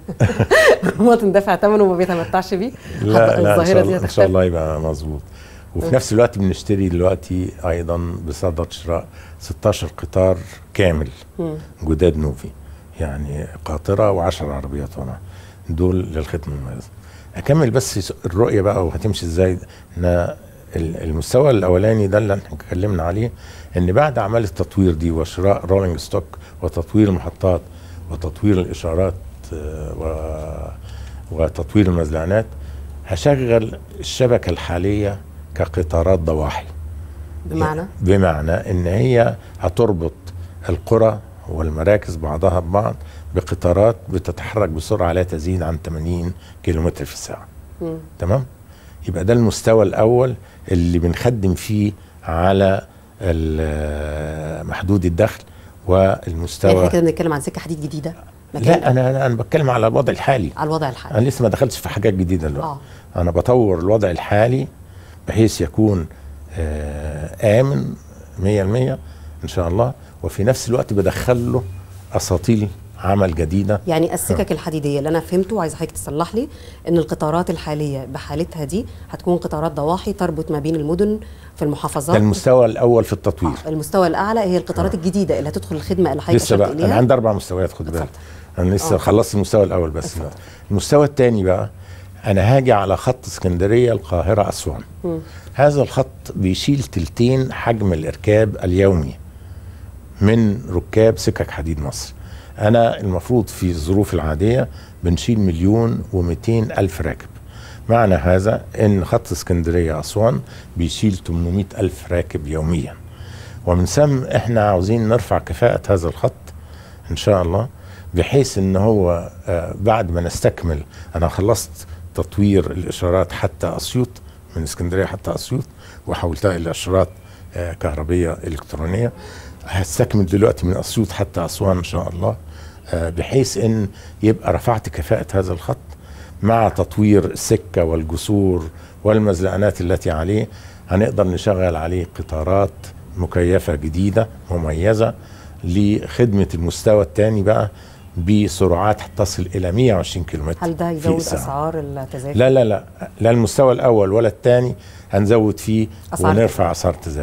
ومواطن دافع ثمنه وما بيتمتعش بيه لا لا ان شاء الظاهره دي الله, إن هتختفي شاء الله يبقى مظبوط وفي نفس الوقت بنشتري دلوقتي ايضا بصدد شراء 16 قطار كامل مم. جداد نوفي يعني قاطره و10 عربيات ورا دول للختم المميز اكمل بس الرؤيه بقى وهتمشي ازاي ان ال- المستوى الاولاني ده اللي احنا اتكلمنا عليه ان بعد اعمال التطوير دي وشراء رولينج ستوك وتطوير المحطات وتطوير الاشارات آه، و وتطوير المزلعنات هشغل الشبكه الحاليه كقطارات ضواحي بمعنى بمعنى ان هي هتربط القرى والمراكز بعضها ببعض بقطارات بتتحرك بسرعه لا تزيد عن 80 كيلومتر في الساعه مم. تمام يبقى ده المستوى الاول اللي بنخدم فيه على ال- محدود الدخل يعني احنا والمستوى كده بنتكلم عن سكه حديد جديده مكان لا انا انا بتكلم على الوضع الحالي على الوضع الحالي انا لسه ما دخلتش في حاجات جديده دلوقتي اه انا بطور الوضع الحالي بحيث يكون آه، امن 100% ان شاء الله وفي نفس الوقت بدخل له اساطيل عمل جديده يعني السكك الحديديه اللي انا فهمته وعايز حضرتك تصلح لي ان القطارات الحاليه بحالتها دي هتكون قطارات ضواحي تربط ما بين المدن في ده المحافظات المستوى الاول في التطوير آه، المستوى الاعلى هي القطارات الجديده اللي هتدخل الخدمه اللي حضرتك لسه اشرت بقى انا اليها عندي اربع مستويات خد بالك انا لسه آه. خلصت المستوى الاول بس اتفضل. المستوى الثاني بقى انا هاجي على خط اسكندريه القاهره اسوان مم. هذا الخط بيشيل تلتين حجم الاركاب اليومي من ركاب سكك حديد مصر انا المفروض في الظروف العاديه بنشيل مليون ومئتين الف راكب معنى هذا ان خط اسكندريه اسوان بيشيل 800 الف راكب يوميا ومن ثم احنا عاوزين نرفع كفاءه هذا الخط ان شاء الله بحيث ان هو آه، بعد ما نستكمل انا خلصت تطوير الاشارات حتى اسيوط من اسكندريه حتى اسيوط وحولتها الى اشارات آه، كهربيه الكترونيه هستكمل دلوقتي من اسيوط حتى اسوان ان شاء الله آه، بحيث ان يبقى رفعت كفاءه هذا الخط مع تطوير السكه والجسور والمزلقنات التي عليه هنقدر نشغل عليه قطارات مكيفه جديده مميزه لخدمه المستوى الثاني بقى بسرعات تصل الى 120 كيلومتر هل ده في يزود الساعة. اسعار التذاكر لا لا لا لا المستوى الاول ولا الثاني هنزود فيه أسعار ونرفع اسعار التذاكر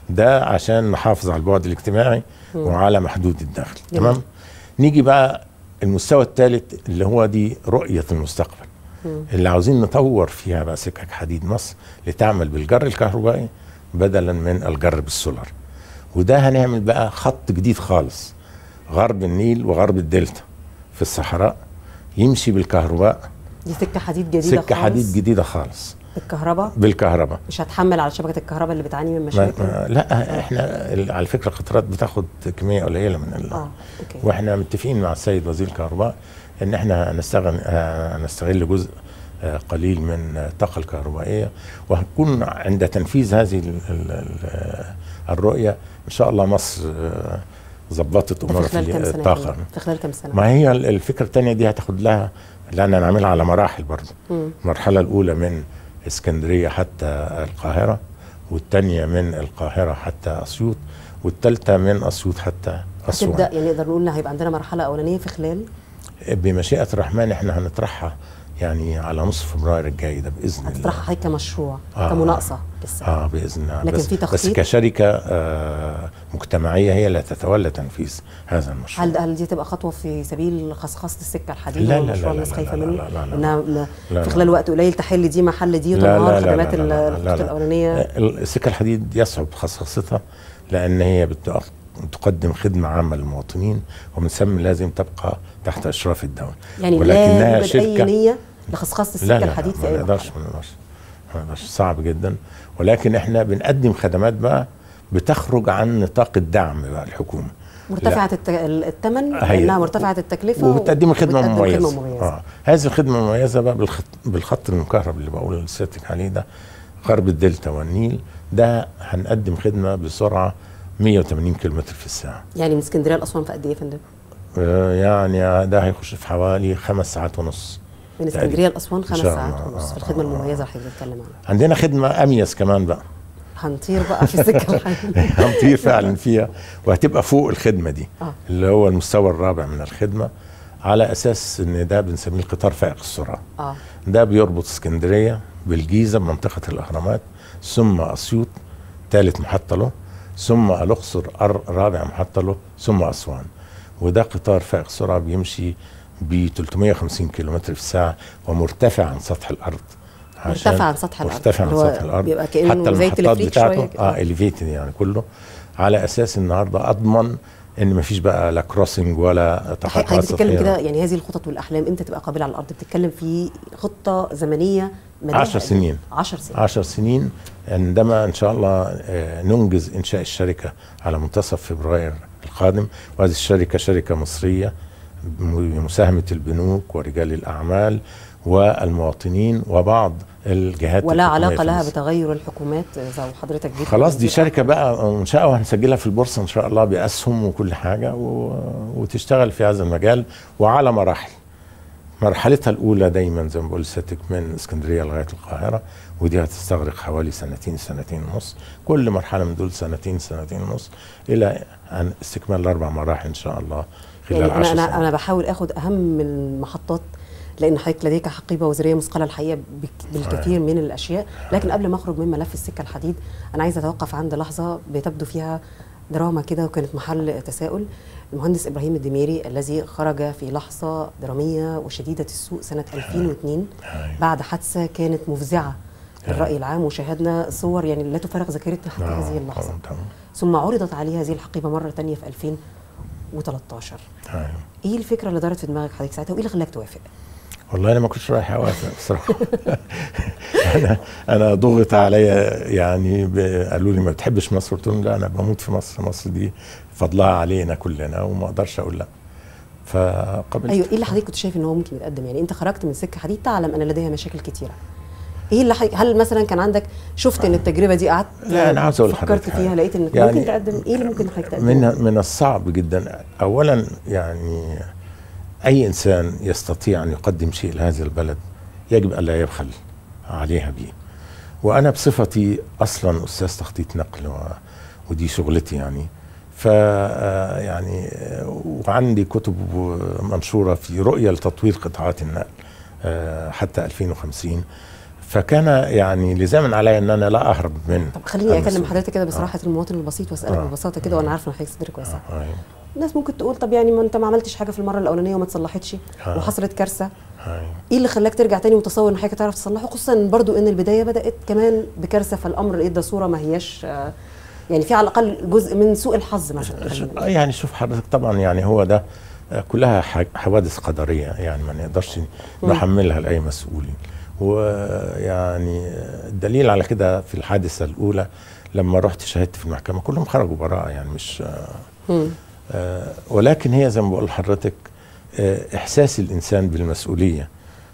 ده عشان نحافظ على البعد الاجتماعي وعلى محدود الدخل جميل. تمام نيجي بقى المستوى الثالث اللي هو دي رؤيه المستقبل اللي عاوزين نطور فيها بقى سكك حديد مصر لتعمل بالجر الكهربائي بدلا من الجر بالسولار وده هنعمل بقى خط جديد خالص غرب النيل وغرب الدلتا في الصحراء يمشي بالكهرباء دي سكه حديد جديده سكه خالص حديد جديده خالص بالكهرباء بالكهرباء مش هتحمل على شبكه الكهرباء اللي بتعاني من ما مشاكل ما لا احنا ال- على فكره القطارات بتاخد كميه قليله من ال اه اوكي واحنا متفقين مع السيد وزير الكهرباء ان احنا هنستغل آه، هنستغل جزء آه، قليل من الطاقه الكهربائيه وهنكون عند تنفيذ هذه ال- ال- ال- آه، الرؤيه ان شاء الله مصر آه، ظبطت ده في امورها خلال كام في سنه الطاقه كده؟ في خلال كام سنه ما هي ال- الفكره الثانيه دي هتاخد لها لان هنعملها على مراحل برضه مم. المرحله الاولى من اسكندريه حتى القاهره والثانيه من القاهره حتى اسيوط والثالثه من اسيوط حتى اسوان هتبدا يعني نقدر نقول ان هيبقى عندنا مرحله اولانيه في خلال بمشيئه الرحمن احنا هنطرحها يعني على نصف فبراير الجاي ده باذن الله هتطرحها حضرتك كمشروع آه. كمناقصه لسه اه باذن الله لكن بس, في بس تخطيط؟ كشركه آه مجتمعيه هي اللي تتولى تنفيذ هذا المشروع هل هل دي تبقى خطوه في سبيل خصخصه السكه الحديد لا، وهو لا، المشروع لا، الناس لا، خايفه لا، منه لا، لا، لا. انها لا- لا، في لا. خلال وقت قليل تحل دي محل دي لا، لا، وتنهار لا، لا، خدمات لا، لا، لا، الخطوط لا. الاولانيه السكه الحديد يصعب خصخصتها لان هي بت- تقدم خدمه عامه للمواطنين ومن ثم لازم تبقى تحت اشراف الدوله يعني لا يوجد اي نيه لخصخصه السكه لا لا الحديد لا في ما اي نقدرش مرحله ما نقدرش ما نقدرش صعب جدا ولكن احنا بنقدم خدمات بقى بتخرج عن نطاق الدعم بقى الحكومه مرتفعه الت- الثمن هي- لانها مرتفعه التكلفه وبتقدم خدمه وبتقدم مميزه, خدمه مميزه آه. هذه الخدمه المميزه بقى بالخط, بالخط المكهرب اللي بقول لسيادتك عليه ده غرب الدلتا والنيل ده هنقدم خدمه بسرعه 180 كم في الساعه يعني من اسكندريه لاسوان في قد ايه يا فندم؟ آه، يعني ده هيخش في حوالي خمس ساعات ونص من تقريباً. اسكندريه لاسوان إن خمس شاء ساعات الله. ونص في آه، الخدمه آه، المميزه اللي حضرتك بتتكلم عنها عندنا خدمه اميز كمان بقى هنطير بقى في السكه الحديد هنطير فعلا فيها وهتبقى فوق الخدمه دي آه. اللي هو المستوى الرابع من الخدمه على اساس ان ده بنسميه القطار فائق السرعه اه ده بيربط اسكندريه بالجيزه بمنطقه الاهرامات ثم اسيوط ثالث محطه له ثم الاقصر أر- رابع محطه له ثم اسوان وده قطار فائق السرعه بيمشي ب 350 كم في الساعه ومرتفع عن سطح الارض عشان- مرتفع عن سطح الأرض. مرتفع عن اللي هو سطح الارض بيبقى كأنه حتى زي المحطات التلفريك بتاعته شوية كده. اه اليفيتد يعني كله على اساس النهارده اضمن ان مفيش بقى لا كروسنج ولا تقاطعات حضرتك بتتكلم سطحية. كده يعني هذه الخطط والاحلام امتى تبقى قابله على الارض بتتكلم في خطه زمنيه مداها عشر قد إيه؟ سنين. 10 سنين عشر سنين عندما ان شاء الله آه، ننجز انشاء الشركه على منتصف فبراير القادم وهذه الشركه شركه مصريه بمساهمه البنوك ورجال الاعمال والمواطنين وبعض الجهات ولا الحكومية علاقه في لها مصر. بتغير الحكومات زي حضرتك جيت خلاص دي وزير شركه بقى منشاه وهنسجلها في البورصه ان شاء الله باسهم وكل حاجه و... وتشتغل في هذا المجال وعلى مراحل مرحلتها الاولى دايما زي ما بقول لسيادتك من اسكندريه لغايه القاهره ودي هتستغرق حوالي سنتين سنتين ونص كل مرحله من دول سنتين سنتين ونص الى ان استكمال الاربع مراحل ان شاء الله خلال يعني انا عشر انا سنوات. انا بحاول اخد اهم المحطات لان حضرتك لديك حقيبه وزاريه مثقله الحقيقه بك- بالكثير من الاشياء لكن قبل ما اخرج من ملف السكه الحديد انا عايزه اتوقف عند لحظه بتبدو فيها دراما كده وكانت محل تساؤل المهندس ابراهيم الدميري الذي خرج في لحظه دراميه وشديده السوء سنه 2002 بعد حادثه كانت مفزعه للراي العام وشاهدنا صور يعني لا تفارق ذاكرتنا حتى آه، هذه اللحظه آه، تمام. ثم عرضت عليه هذه الحقيبه مره ثانيه في 2013 أيوة. ايه الفكره اللي دارت في دماغك حضرتك ساعتها وايه اللي خلاك توافق؟ والله انا ما كنتش رايح اوافق بصراحه انا انا ضغط عليا يعني ب- قالوا لي ما بتحبش مصر قلت لهم لا انا بموت في مصر مصر دي فضلها علينا كلنا وما اقدرش اقول لا فقبلت ايوه ايه اللي حضرتك كنت شايف ان هو ممكن يتقدم يعني انت خرجت من سكه حديد تعلم ان لديها مشاكل كتيره ايه اللي حضرتك هل مثلا كان عندك شفت ان التجربه دي قعدت لا، أنا عاوز أقول فكرت لحضرتك فيها حاجة. لقيت انك يعني ممكن تقدم ايه اللي ممكن حضرتك تقدم من من الصعب جدا اولا يعني اي انسان يستطيع ان يقدم شيء لهذا البلد يجب الا يبخل عليها به وانا بصفتي اصلا استاذ تخطيط نقل و... ودي شغلتي يعني ف آه، يعني آه، وعندي كتب منشوره في رؤيه لتطوير قطاعات النقل آه، حتى 2050 فكان يعني لزاما علي ان انا لا اهرب من طب خليني اكلم المسؤولية. حضرتك كده بصراحه المواطن البسيط واسالك آه. ببساطه كده وانا عارفه ان حضرتك صدرك واسع آه، أيوة. الناس ممكن تقول طب يعني ما انت ما عملتش حاجه في المره الاولانيه وما اتصلحتش آه. وحصلت كارثه أيوة. ايه اللي خلاك ترجع تاني متصور ان حاجه تعرف تصلحه خصوصا إن برضو ان البدايه بدات كمان بكارثه فالامر ادى صوره ما هياش آه، يعني في على الاقل جزء من سوء آه مثلا ش- خلينا نقول. يعني شوف حضرتك طبعا يعني هو ده آه، كلها ح- حوادث قدريه يعني ما نقدرش نحملها لاي مسؤول ويعني الدليل على كده في الحادثه الاولى لما رحت شهدت في المحكمه كلهم خرجوا براءه يعني مش مم. آه، ولكن هي زي ما بقول لحضرتك آه، احساس الانسان بالمسؤوليه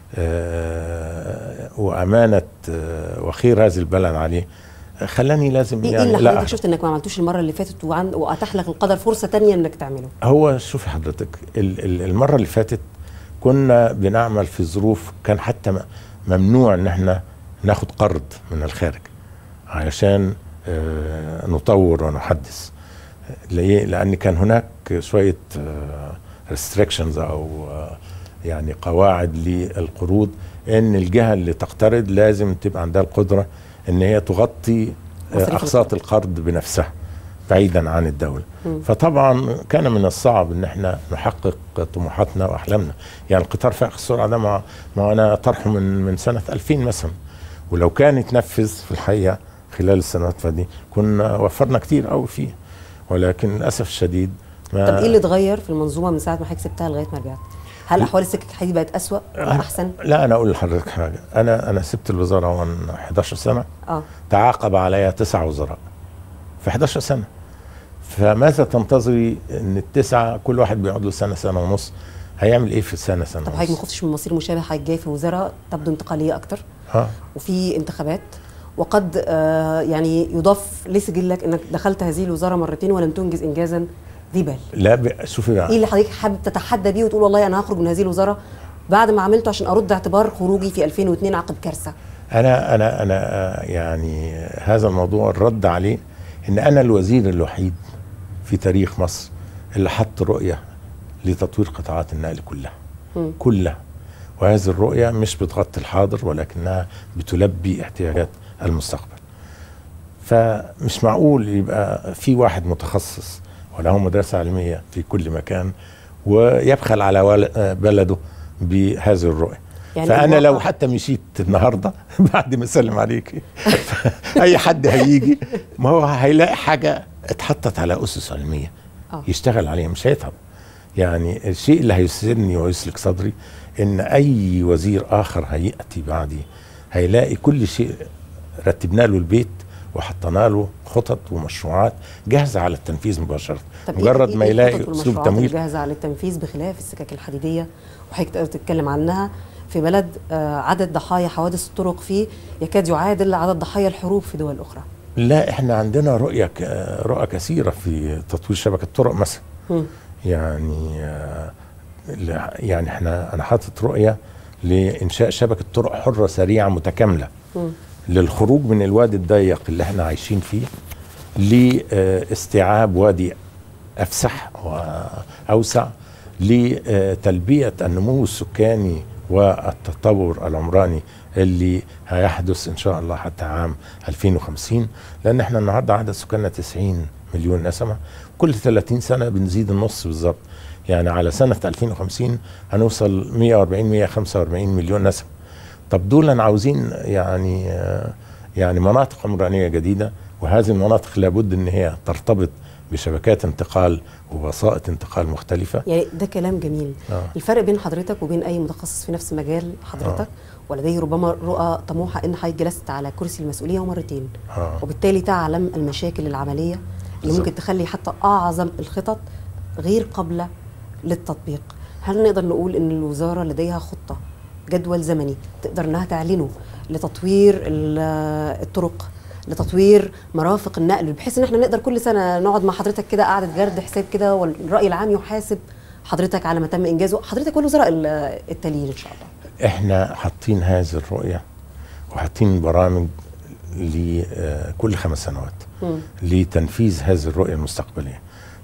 آه، وامانه آه، وخير هذه البلد عليه آه، خلاني لازم ايه إيه يعني اللي لا حضرتك شفت انك ما عملتوش المره اللي فاتت وعن واتاح لك القدر فرصه تانية انك تعمله هو شوفي حضرتك ال- ال- المره اللي فاتت كنا بنعمل في ظروف كان حتى م- ممنوع ان احنا ناخد قرض من الخارج علشان آه، نطور ونحدث ليه؟ لان كان هناك شويه ريستريكشنز او آه، يعني قواعد للقروض ان الجهه اللي تقترض لازم تبقى عندها القدره ان هي تغطي آه، مصاريف اقساط القرض بنفسها بعيدا عن الدوله فطبعا كان من الصعب ان احنا نحقق طموحاتنا واحلامنا يعني القطار فائق السرعه ده ما ما انا طرحه من من سنه 2000 مثلا ولو كان يتنفذ في الحقيقه خلال السنوات دي كنا وفرنا كتير قوي فيه ولكن للاسف الشديد ما طب ايه اللي اتغير في المنظومه من ساعه ما حضرتك سبتها لغايه ما رجعت هل احوال السكك الحديد بقت اسوا ولا احسن لا انا اقول لحضرتك حاجه انا انا سبت الوزاره وانا 11 سنه اه تعاقب عليها تسع وزراء في 11 سنه فماذا تنتظري ان التسعه كل واحد بيقعد له سنه سنه ونص هيعمل ايه في السنه سنه طب حضرتك ما ونص خفتش من مصير مشابه حضرتك جاي في وزاره تبدو انتقاليه اكتر اه وفي انتخابات وقد آه يعني يضاف لسجلك انك دخلت هذه الوزاره مرتين ولم تنجز انجازا ذي بال لا ب- شوفي ايه بقى اللي حضرتك حابب تتحدى بيه وتقول والله انا هخرج من هذه الوزاره بعد ما عملته عشان ارد اعتبار خروجي في 2002 عقب كارثه انا انا انا آه، يعني هذا الموضوع الرد عليه ان انا الوزير الوحيد في تاريخ مصر اللي حط رؤيه لتطوير قطاعات النقل كلها مم. كلها وهذه الرؤيه مش بتغطي الحاضر ولكنها بتلبي احتياجات المستقبل فمش معقول يبقى في واحد متخصص وله مدرسه علميه في كل مكان ويبخل على ول- آه، بلده بهذه الرؤيه يعني يعني فانا لو الواقع- حتى مشيت النهارده بعد ما اسلم عليك اي حد هيجي ما هو هيلاقي حاجه اتحطت على اسس علميه آه. يشتغل عليها مش هيتعب يعني الشيء اللي هيسرني ويسلك صدري ان اي وزير اخر هياتي بعدي هيلاقي كل شيء رتبنا له البيت وحطينا له خطط ومشروعات جاهزه على التنفيذ مباشره طب إيه- مجرد إيه- ما إيه يلاقي الخطط اسلوب والمشروعات تمويل الجاهزه على التنفيذ بخلاف السكك الحديديه وحضرتك تقدر تتكلم عنها في بلد آه، عدد ضحايا حوادث الطرق فيه يكاد يعادل عدد ضحايا الحروب في دول اخرى لا احنا عندنا رؤيه ك- رؤى كثيره في تطوير شبكه الطرق مثلا مم. يعني آه، لا- يعني احنا انا حاطط رؤيه لانشاء شبكه طرق حره سريعه متكامله مم. للخروج من الوادي الضيق اللي احنا عايشين فيه لاستيعاب وادي افسح واوسع لتلبيه النمو السكاني والتطور العمراني اللي هيحدث ان شاء الله حتى عام 2050 لان احنا النهارده عدد سكاننا 90 مليون نسمه كل 30 سنه بنزيد النص بالظبط يعني على سنه 2050 هنوصل 140 145 مليون نسمه طب دول عاوزين يعني آه، يعني مناطق عمرانيه جديده وهذه المناطق لابد ان هي ترتبط بشبكات انتقال ووسائط انتقال مختلفه يعني ده كلام جميل آه. الفرق بين حضرتك وبين اي متخصص في نفس مجال حضرتك ولديه ربما رؤى طموحه ان حضرتك جلست على كرسي المسؤوليه مرتين آه. وبالتالي تعلم المشاكل العمليه اللي بالظبط. ممكن تخلي حتى اعظم الخطط غير قابله للتطبيق هل نقدر نقول ان الوزاره لديها خطه جدول زمني تقدر انها تعلنه لتطوير ال- الطرق لتطوير مرافق النقل بحيث ان احنا نقدر كل سنه نقعد مع حضرتك كده قعده جرد حساب كده والراي العام يحاسب حضرتك على ما تم انجازه حضرتك والوزراء ال- التاليين ان شاء الله احنا حاطين هذه الرؤيه وحاطين برامج لكل خمس سنوات مم. لتنفيذ هذه الرؤيه المستقبليه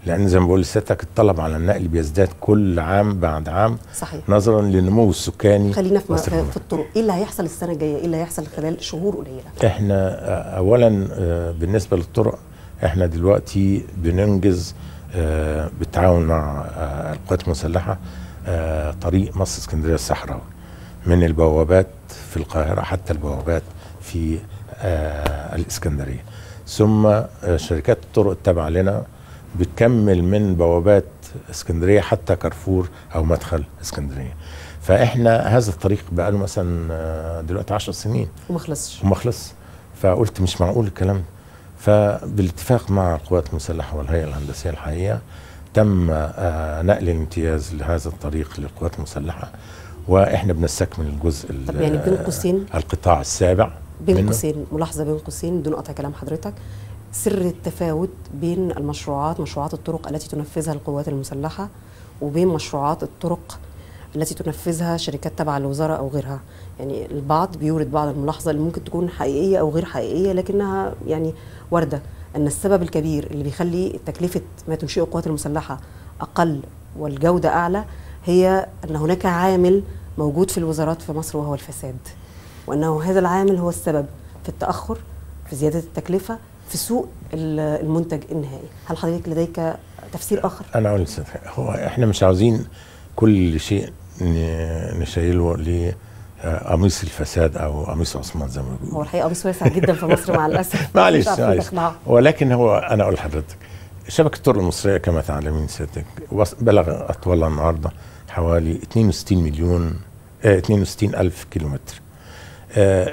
لان زي ما بقول لسيادتك الطلب على النقل بيزداد كل عام بعد عام صحيح نظرا للنمو السكاني خلينا في, مصر في الطرق ايه اللي هيحصل السنه الجايه ايه اللي هيحصل خلال شهور قليله احنا آه، اولا آه، بالنسبه للطرق احنا دلوقتي بننجز آه، بالتعاون مع آه، القوات المسلحه آه، طريق مصر اسكندريه الصحراوي من البوابات في القاهره حتى البوابات في آه، الاسكندريه ثم آه، شركات الطرق التابعه لنا بتكمل من بوابات اسكندريه حتى كارفور او مدخل اسكندريه فاحنا هذا الطريق بقى له مثلا آه، دلوقتي 10 سنين وما خلصش وما خلص فقلت مش معقول الكلام ده فبالاتفاق مع القوات المسلحه والهيئه الهندسيه الحقيقه تم آه، نقل الامتياز لهذا الطريق للقوات المسلحه واحنا بنستكمل الجزء ال- طب يعني بين قوسين القطاع السابع بين منه. قوسين ملاحظه بين قوسين بدون قطع كلام حضرتك سر التفاوت بين المشروعات مشروعات الطرق التي تنفذها القوات المسلحه وبين مشروعات الطرق التي تنفذها شركات تابعه للوزاره او غيرها يعني البعض بيورد بعض الملاحظه اللي ممكن تكون حقيقيه او غير حقيقيه لكنها يعني وارده ان السبب الكبير اللي بيخلي تكلفه ما تنشئه القوات المسلحه اقل والجوده اعلى هي ان هناك عامل موجود في الوزارات في مصر وهو الفساد وانه هذا العامل هو السبب في التاخر في زياده التكلفه في سوق ل- المنتج النهائي هل حضرتك لديك تفسير اخر انا اقول لسيادتك هو احنا مش عاوزين كل شيء ن- نشيله لقميص الفساد او قميص عثمان زي ما هو بيقولوا الحقيقه قميص واسع جدا في مصر مع الاسف معلش مش عارفين معلش نخلعه. ولكن هو انا اقول لحضرتك شبكه الطرق المصريه كما تعلمين سيادتك وص- بلغ اطولها النهارده حوالي 62 مليون آه 62 الف كيلومتر آه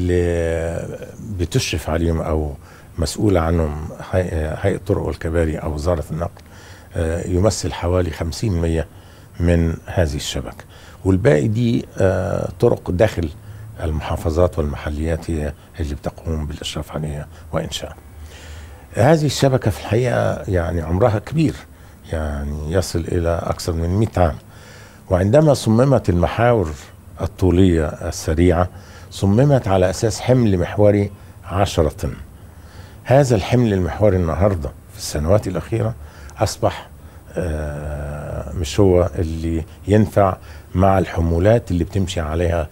اللي بتشرف عليهم او مسؤولة عنهم هيئة هيئة الطرق والكباري أو وزارة النقل آه، يمثل حوالي 50% من هذه الشبكة والباقي دي آه، طرق داخل المحافظات والمحليات هي اللي بتقوم بالإشراف عليها وإنشائها هذه الشبكة في الحقيقة يعني عمرها كبير يعني يصل إلى أكثر من 100 عام وعندما صممت المحاور الطولية السريعة صممت على أساس حمل محوري 10 طن هذا الحمل المحوري النهاردة في السنوات الأخيرة أصبح آه، مش هو اللي ينفع مع الحمولات اللي بتمشي عليها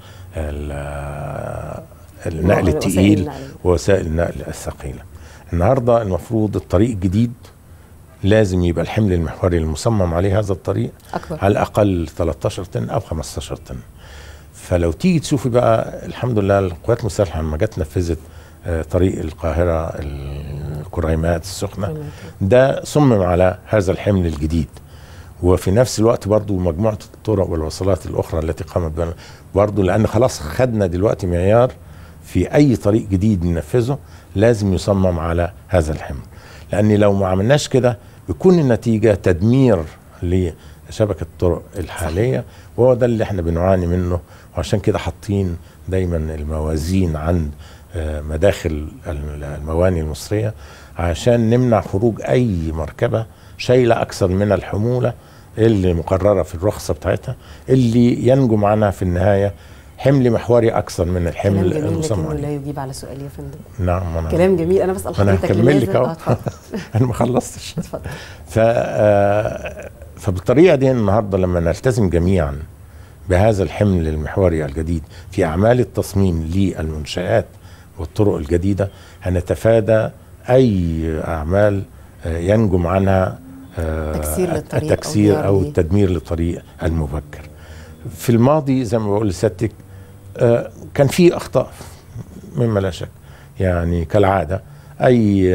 ال- النقل وسائل التقيل النقل. ووسائل النقل الثقيلة النهاردة المفروض الطريق الجديد لازم يبقى الحمل المحوري المصمم عليه هذا الطريق اكبر على الأقل 13 طن أو 15 طن فلو تيجي تشوفي بقى الحمد لله القوات المسلحة لما جت نفذت آه، طريق القاهرة الكريمات السخنة ده صمم على هذا الحمل الجديد وفي نفس الوقت برضو مجموعة الطرق والوصلات الأخرى التي قامت بها برضو لأن خلاص خدنا دلوقتي معيار في أي طريق جديد ننفذه لازم يصمم على هذا الحمل لأن لو ما عملناش كده بيكون النتيجة تدمير لشبكة الطرق الحالية وهو ده اللي احنا بنعاني منه وعشان كده حاطين دايما الموازين عند آه، مداخل المواني المصرية عشان نمنع خروج أي مركبة شايلة أكثر من الحمولة اللي مقررة في الرخصة بتاعتها اللي ينجم عنها في النهاية حمل محوري أكثر من كلام الحمل جميل المصمم لكنه عليه لا يجيب على سؤالي يا فندم نعم أنا كلام جميل انا بسال أنا حضرتك هكمل لك لماذا- أهو. آه، اتفضل أنا ما خلصتش اتفضل ف آه، فبالطريقه دي النهارده لما نلتزم جميعا بهذا الحمل المحوري الجديد في اعمال التصميم للمنشات والطرق الجديده هنتفادى اي اعمال آه، ينجم عنها آه، تكسير للطريق أو التكسير او يعني- التدمير للطريق المبكر في الماضي زي ما بقول لسيادتك آه، كان في اخطاء مما لا شك يعني كالعاده اي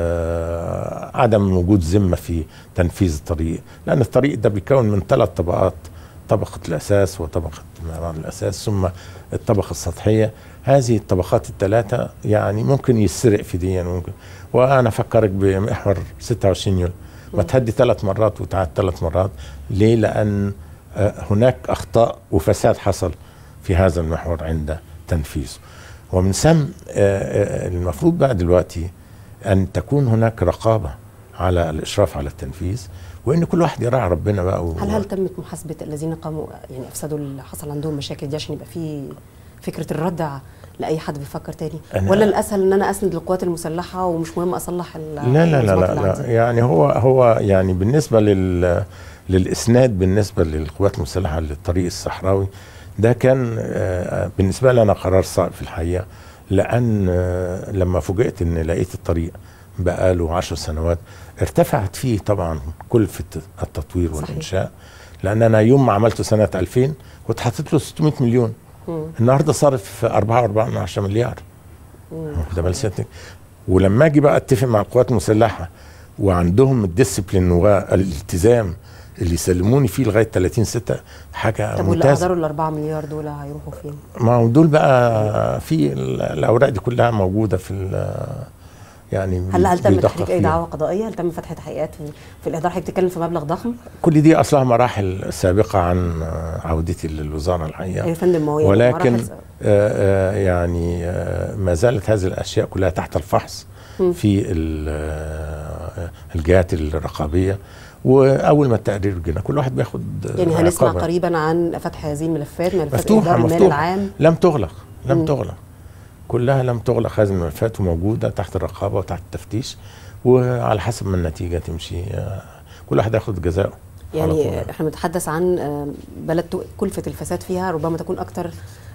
آه، عدم وجود ذمه في تنفيذ الطريق لان الطريق ده بيتكون من ثلاث طبقات طبقه الاساس وطبقه معمار الاساس ثم الطبقه السطحيه هذه الطبقات الثلاثه يعني ممكن يسرق في دي ممكن وانا افكرك بمحور 26 يوليو ما تهدي ثلاث مرات وتعاد ثلاث مرات ليه لان آه، هناك اخطاء وفساد حصل في هذا المحور عند تنفيذه ومن ثم آه، آه، المفروض بقى دلوقتي ان تكون هناك رقابه على الاشراف على التنفيذ وان كل واحد يراعي ربنا بقى و... هل هل تمت محاسبه الذين قاموا يعني افسدوا اللي حصل عندهم مشاكل دي عشان يبقى في فكره الردع لاي حد بيفكر تاني أنا- ولا الاسهل ان انا اسند للقوات المسلحه ومش مهم اصلح ال- لا لا لا المنظومات لا, اللي لا عندي؟ يعني هو هو يعني بالنسبه لل للاسناد بالنسبه للقوات المسلحه للطريق الصحراوي ده كان آه، بالنسبه لي انا قرار صعب في الحقيقه لان آه، لما فوجئت ان لقيت الطريق بقاله عشر سنوات ارتفعت فيه طبعا كلفه التطوير صحيح. والانشاء لان انا يوم ما عملته سنه 2000 كنت حاطط له 600 مليون مم. النهارده صارف 4.4 مليار مم. واخده بال سيادتك ولما اجي بقى اتفق مع القوات المسلحه وعندهم الديسيبلين والالتزام اللي يسلموني فيه لغايه 30 6 حاجه طب واللي ممتازه اهدروا ال 4 مليار دول هيروحوا فين؟ ما هو دول بقى في ال- الاوراق دي كلها موجوده في ال- يعني هل هل تم بيدقق تحقيق اي فيها. دعوى قضائيه؟ هل تم فتح تحقيقات في, في الاهدار حضرتك بتتكلم في مبلغ ضخم؟ كل دي اصلها مراحل سابقه عن عودتي للوزاره الحقيقه يا فندم ما هو يعني ولكن مراحل- آه، آه، يعني آه، ما زالت هذه الاشياء كلها تحت الفحص مم. في ال- آه، الجهات الرقابيه واول ما التقرير جينا كل واحد بياخد يعني هنسمع عقابة. قريبا عن فتح هذه الملفات ملفات مفتوحة، اهدار المال مفتوحة. العام لم تغلق لم مم. تغلق كلها لم تغلق هذه الملفات وموجوده تحت الرقابه وتحت التفتيش وعلى حسب ما النتيجه تمشي آه، كل واحد ياخد جزاءه على طول. يعني احنا بنتحدث عن آه، بلد تو- كلفة الفساد فيها ربما تكون أكثر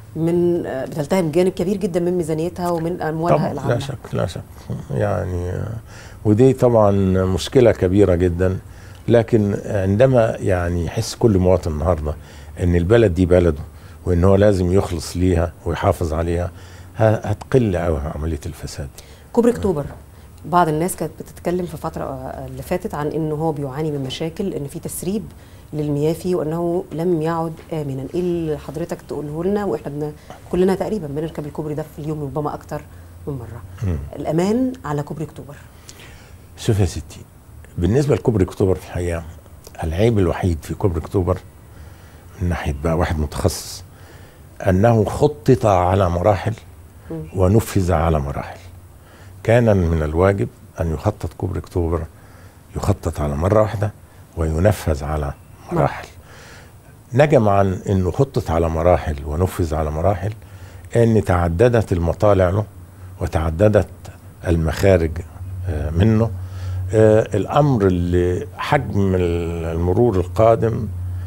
من آه، بتلتهم جانب كبير جدا من ميزانيتها ومن أموالها طبعا العامة لا شك لا شك يعني آه، ودي طبعا مشكله كبيره جدا لكن عندما يعني يحس كل مواطن النهارده ان البلد دي بلده وان هو لازم يخلص ليها ويحافظ عليها ه- هتقل قوي عمليه الفساد كوبري أكتوبر بعض الناس كانت بتتكلم في الفترة آه، اللي فاتت عن انه هو بيعاني من مشاكل ان في تسريب للمياه فيه وانه لم يعد امنا ايه اللي حضرتك تقوله لنا واحنا بن... كلنا تقريبا بنركب الكوبري ده في اليوم ربما اكتر من مره مم. الامان على كوبري اكتوبر شوف يا ستي بالنسبه لكوبري اكتوبر في الحقيقه العيب الوحيد في كوبري اكتوبر من ناحيه بقى واحد متخصص انه خطط على مراحل مم. ونفذ على مراحل كان من الواجب ان يخطط كوبري اكتوبر يخطط على مره واحده وينفذ على مراحل نجم عن انه خطط على مراحل ونفذ على مراحل ان تعددت المطالع له وتعددت المخارج آه، منه آه، الامر اللي حجم المرور القادم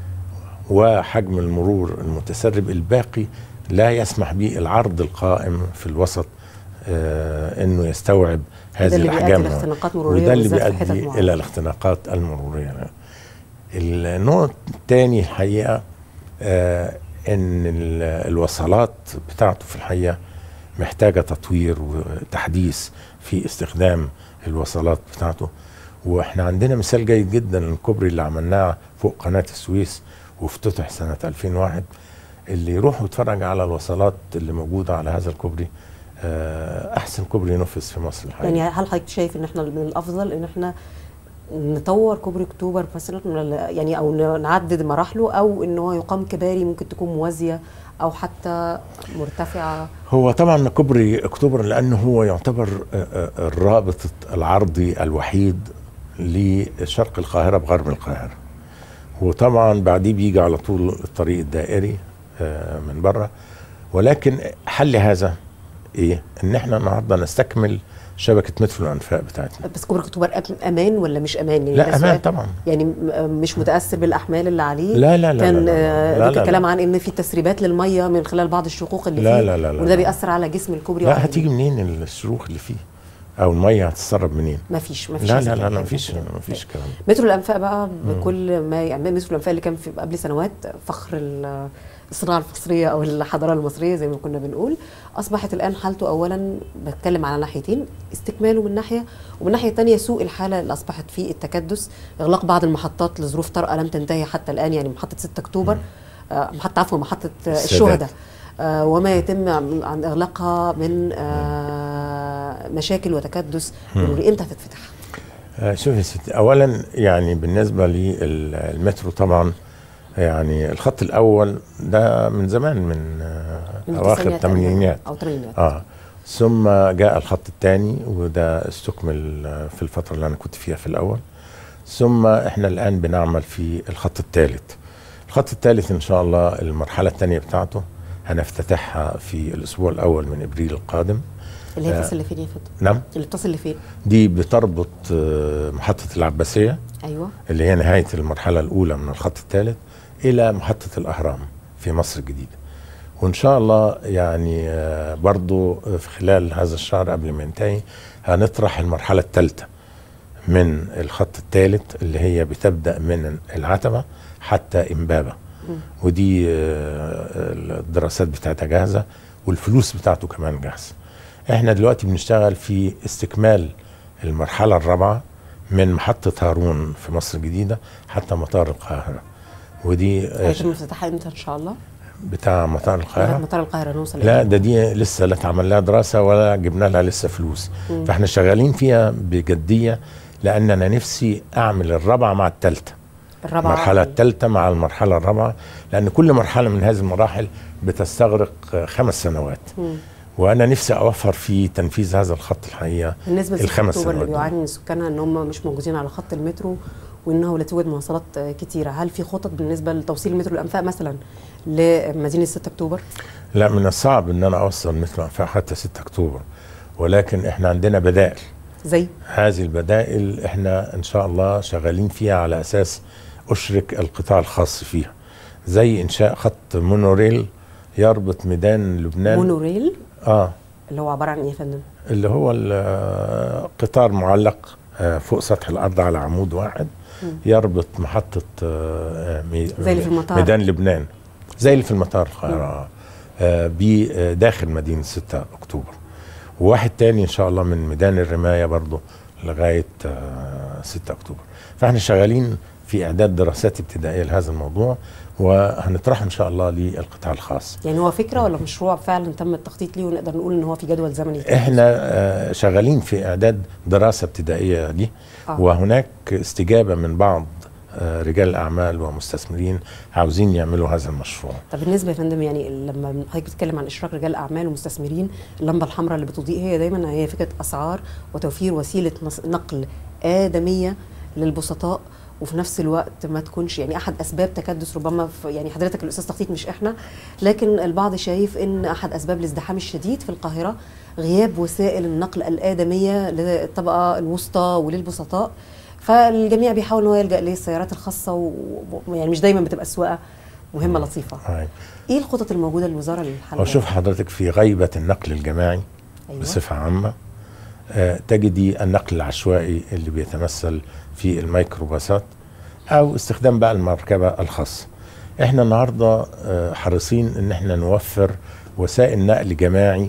وحجم المرور المتسرب الباقي لا يسمح به العرض القائم في الوسط آه، انه يستوعب ده هذه اللي بيؤدي الاحجام لاختناقات مروريه وده اللي بالذات في حتت بيؤدي معينة. الى الاختناقات المروريه النوع الثاني الحقيقه آه ان ال- الوصلات بتاعته في الحقيقه محتاجه تطوير وتحديث في استخدام الوصلات بتاعته واحنا عندنا مثال جيد جدا الكوبري اللي عملناه فوق قناه السويس وافتتح سنه 2001 اللي يروح يتفرج على الوصلات اللي موجوده على هذا الكوبري آه، احسن كوبري نفذ في مصر الحقيقه يعني هل حضرتك شايف ان احنا من الافضل ان احنا نطور كوبري اكتوبر مثلا من ال- يعني او ن- نعدد مراحله او ان هو يقام كباري ممكن تكون موازيه او حتى مرتفعه هو طبعا كوبري اكتوبر لانه هو يعتبر آه، آه، الرابط العرضي الوحيد لشرق القاهره بغرب القاهره وطبعا بعديه بيجي على طول الطريق الدائري آه، من بره ولكن حل هذا ايه ان احنا النهارده نستكمل شبكه مترو الانفاق بتاعتنا بس كوبري اكتوبر أم- امان ولا مش امان يعني ده لا امان سؤال. طبعا يعني م- مش متاثر بالاحمال اللي عليه لا لا لا كان لا لا آه، لا ذكر لا كلام لا. عن ان في تسريبات للميه من خلال بعض الشقوق اللي لا فيه لا لا لا وده لا. بيأثر على جسم الكوبري لا وعلى هتيجي منين الشروخ اللي فيه او الميه هتتسرب منين ما فيش ما فيش لا هذا لا لا الكلام. لا مفيش مفيش كلام مترو الانفاق بقى بكل ما يعني مترو الانفاق اللي كان في قبل سنوات فخر ال- الصناعه المصريه او الحضاره المصريه زي ما كنا بنقول اصبحت الان حالته اولا بتكلم على ناحيتين استكماله من ناحيه ومن ناحيه ثانيه سوء الحاله اللي اصبحت فيه التكدس اغلاق بعض المحطات لظروف طارئه لم تنتهي حتى الان يعني محطه 6 اكتوبر آه، محطه عفوا محطه آه، السادات. الشهداء آه، وما يتم عن عن اغلاقها من آه، مشاكل وتكدس مروري امتى هتتفتح؟ آه، شوف يا ستي اولا يعني بالنسبه للمترو طبعا يعني الخط الاول ده من زمان من آه، من اواخر التسعينات الثمانينات او الثمانينات اه ثم جاء الخط الثاني وده استكمل آه، في الفتره اللي انا كنت فيها في الاول ثم احنا الان بنعمل في الخط الثالث الخط الثالث ان شاء الله المرحله الثانيه بتاعته هنفتتحها في الاسبوع الاول من ابريل القادم اللي هي آه. بتصل لفين يا فندم؟ نعم اللي بتصل لفين؟ دي بتربط آه، محطه العباسيه ايوه اللي هي نهايه المرحله الاولى من الخط الثالث الى محطه الاهرام في مصر الجديده وان شاء الله يعني آه، برضو في خلال هذا الشهر قبل ما ينتهي هنطرح المرحله الثالثه من الخط الثالث اللي هي بتبدا من العتبه حتى امبابه ودي آه، الدراسات بتاعتها جاهزه والفلوس بتاعته كمان جاهزه احنا دلوقتي بنشتغل في استكمال المرحله الرابعه من محطه هارون في مصر الجديده حتى مطار القاهره ودي آه، هيتم افتتاحها امتى ان شاء الله؟ بتاع مطار لغايه القاهره مطار القاهره نوصل لا إمتى؟ ده دي لسه لا اتعمل لها دراسه ولا جبنا لها لسه فلوس مم. فاحنا شغالين فيها بجديه لان انا نفسي اعمل الرابعه مع الثالثه الرابعه المرحله الثالثه مع المرحله الرابعه لان كل مرحله من هذه المراحل بتستغرق آه، خمس سنوات مم. وانا نفسي اوفر في تنفيذ هذا الخط الحقيقه بالنسبه لستة الخمس اكتوبر اللي سنوات دول. بيعاني من سكانها ان هم مش موجودين على خط المترو وانه لا توجد مواصلات آه، كتيره هل في خطط بالنسبه لتوصيل المترو الانفاق مثلا لمدينه 6 اكتوبر لا من الصعب ان انا اوصل مثل انفاق حتى 6 اكتوبر ولكن احنا عندنا بدائل زي هذه البدائل احنا ان شاء الله شغالين فيها على اساس اشرك القطاع الخاص فيها زي انشاء خط مونوريل يربط ميدان لبنان مونوريل اه اللي هو عباره عن ايه يا فندم اللي هو ال- قطار معلق آه، فوق سطح الارض على عمود واحد مم. يربط محطه آه، مي- زي اللي في المطار. ميدان لبنان زي اللي في المطار القاهره آه، بداخل مدينه 6 اكتوبر وواحد تاني ان شاء الله من ميدان الرمايه برضه لغايه آه، 6 اكتوبر فاحنا شغالين في اعداد دراسات ابتدائيه لهذا الموضوع وهنطرحه ان شاء الله للقطاع الخاص يعني هو فكره ولا مشروع فعلا تم التخطيط ليه ونقدر نقول ان هو في جدول زمني يتنفذ؟ احنا آه، شغالين في اعداد دراسه ابتدائيه دي آه. وهناك استجابه من بعض آه، رجال الاعمال ومستثمرين عاوزين يعملوا هذا المشروع طب بالنسبه يا فندم يعني لما حضرتك بتتكلم عن اشراك رجال اعمال ومستثمرين اللمبه الحمراء اللي بتضيء هي دايما هي فكره اسعار وتوفير وسيله نص- نقل ادميه للبسطاء وفي نفس الوقت ما تكونش يعني احد اسباب تكدس ربما في يعني حضرتك الاستاذ تخطيط مش احنا لكن البعض شايف ان احد اسباب الازدحام الشديد في القاهره غياب وسائل النقل الادميه للطبقه الوسطى وللبسطاء فالجميع بيحاول ان هو يلجا للسيارات الخاصه ويعني مش دايما بتبقى السواقه مهمه لطيفه هاي. ايه الخطط الموجوده للوزاره للحل هو شوف حضرتك في غيبه النقل الجماعي أيوة. بصفه عامه آه، تجدي النقل العشوائي اللي بيتمثل في الميكروباصات او استخدام بقى المركبه الخاصه احنا النهارده آه، حريصين ان احنا نوفر وسائل نقل جماعي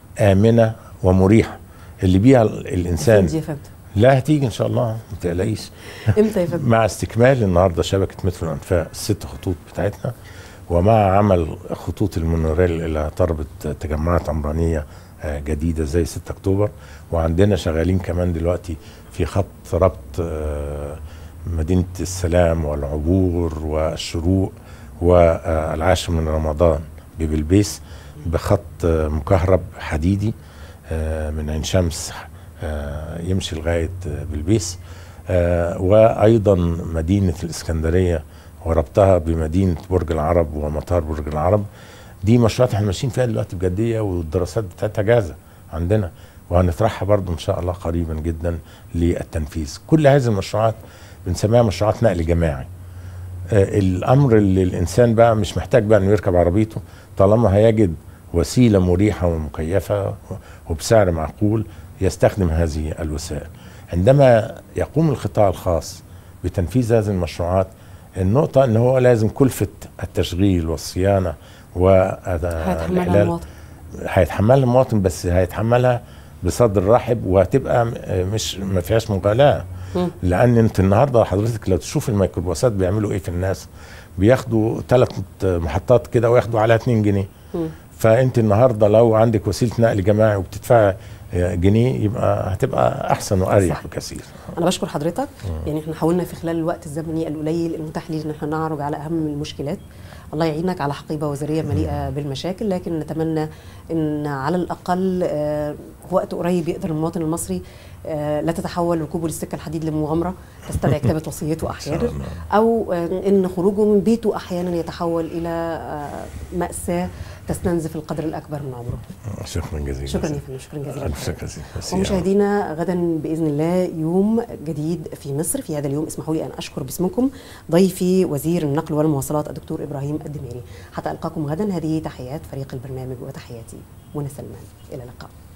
امنه ومريحه اللي بيها ال- فين الانسان دي يا فندم لا هتيجي ان شاء الله ما تقلقيش امتى يا فندم مع استكمال النهارده شبكه مترو الانفاق الست خطوط بتاعتنا ومع عمل خطوط المونوريل اللي تربط تجمعات عمرانيه آه، جديده زي 6 اكتوبر وعندنا شغالين كمان دلوقتي في خط ربط آه، مدينه السلام والعبور والشروق والعاشر من رمضان ببلبيس بخط آه، مكهرب حديدي آه، من عين شمس آه، يمشي لغايه آه، بلبيس آه، وايضا مدينه الاسكندريه وربطها بمدينه برج العرب ومطار برج العرب دي مشروعات احنا ماشيين فيها دلوقتي بجديه والدراسات بتاعتها جاهزه عندنا وهنطرحها برضو ان شاء الله قريبا جدا للتنفيذ كل هذه المشروعات بنسميها مشروعات نقل جماعي آه، الامر اللي الانسان بقى مش محتاج بقى انه يركب عربيته طالما هيجد وسيله مريحه ومكيفه وبسعر معقول يستخدم هذه الوسائل عندما يقوم القطاع الخاص بتنفيذ هذه المشروعات النقطة ان هو لازم كلفة التشغيل والصيانة هيتحملها والإحلال المواطن هيتحملها المواطن بس هيتحملها بصدر رحب وهتبقى م- مش ما فيهاش مغالاة مم. لان انت النهارده حضرتك لو تشوف الميكروباصات بيعملوا ايه في الناس بياخدوا ثلاث محطات كده وياخدوا عليها 2 جنيه مم. فانت النهارده لو عندك وسيله نقل جماعي وبتدفع جنيه يبقى هتبقى احسن واريح صح. بكثير انا بشكر حضرتك يعني احنا حاولنا في خلال الوقت الزمني القليل المتاح لينا ان احنا نعرج على اهم المشكلات الله يعينك على حقيبه وزاريه مليئه بالمشاكل لكن نتمنى ان على الاقل آه، في وقت قريب يقدر المواطن المصري آه، لا تتحول ركوبه للسكه الحديد لمغامره تستدعي كتابه وصيته إن شاء احيانا الله. او آه، ان خروجه من بيته احيانا يتحول الى آه، ماساه تستنزف القدر الاكبر من عمره شكرا جزيلا شكرا يا فندم شكرا جزيلا ألف لحضرتك. شكر جزيلا ميرسي. ومشاهدينا غدا باذن الله يوم جديد في مصر في هذا اليوم اسمحوا لي ان اشكر باسمكم ضيفي وزير النقل والمواصلات الدكتور ابراهيم الدميري حتى القاكم غدا هذه تحيات فريق البرنامج وتحياتي منى سلمان الى اللقاء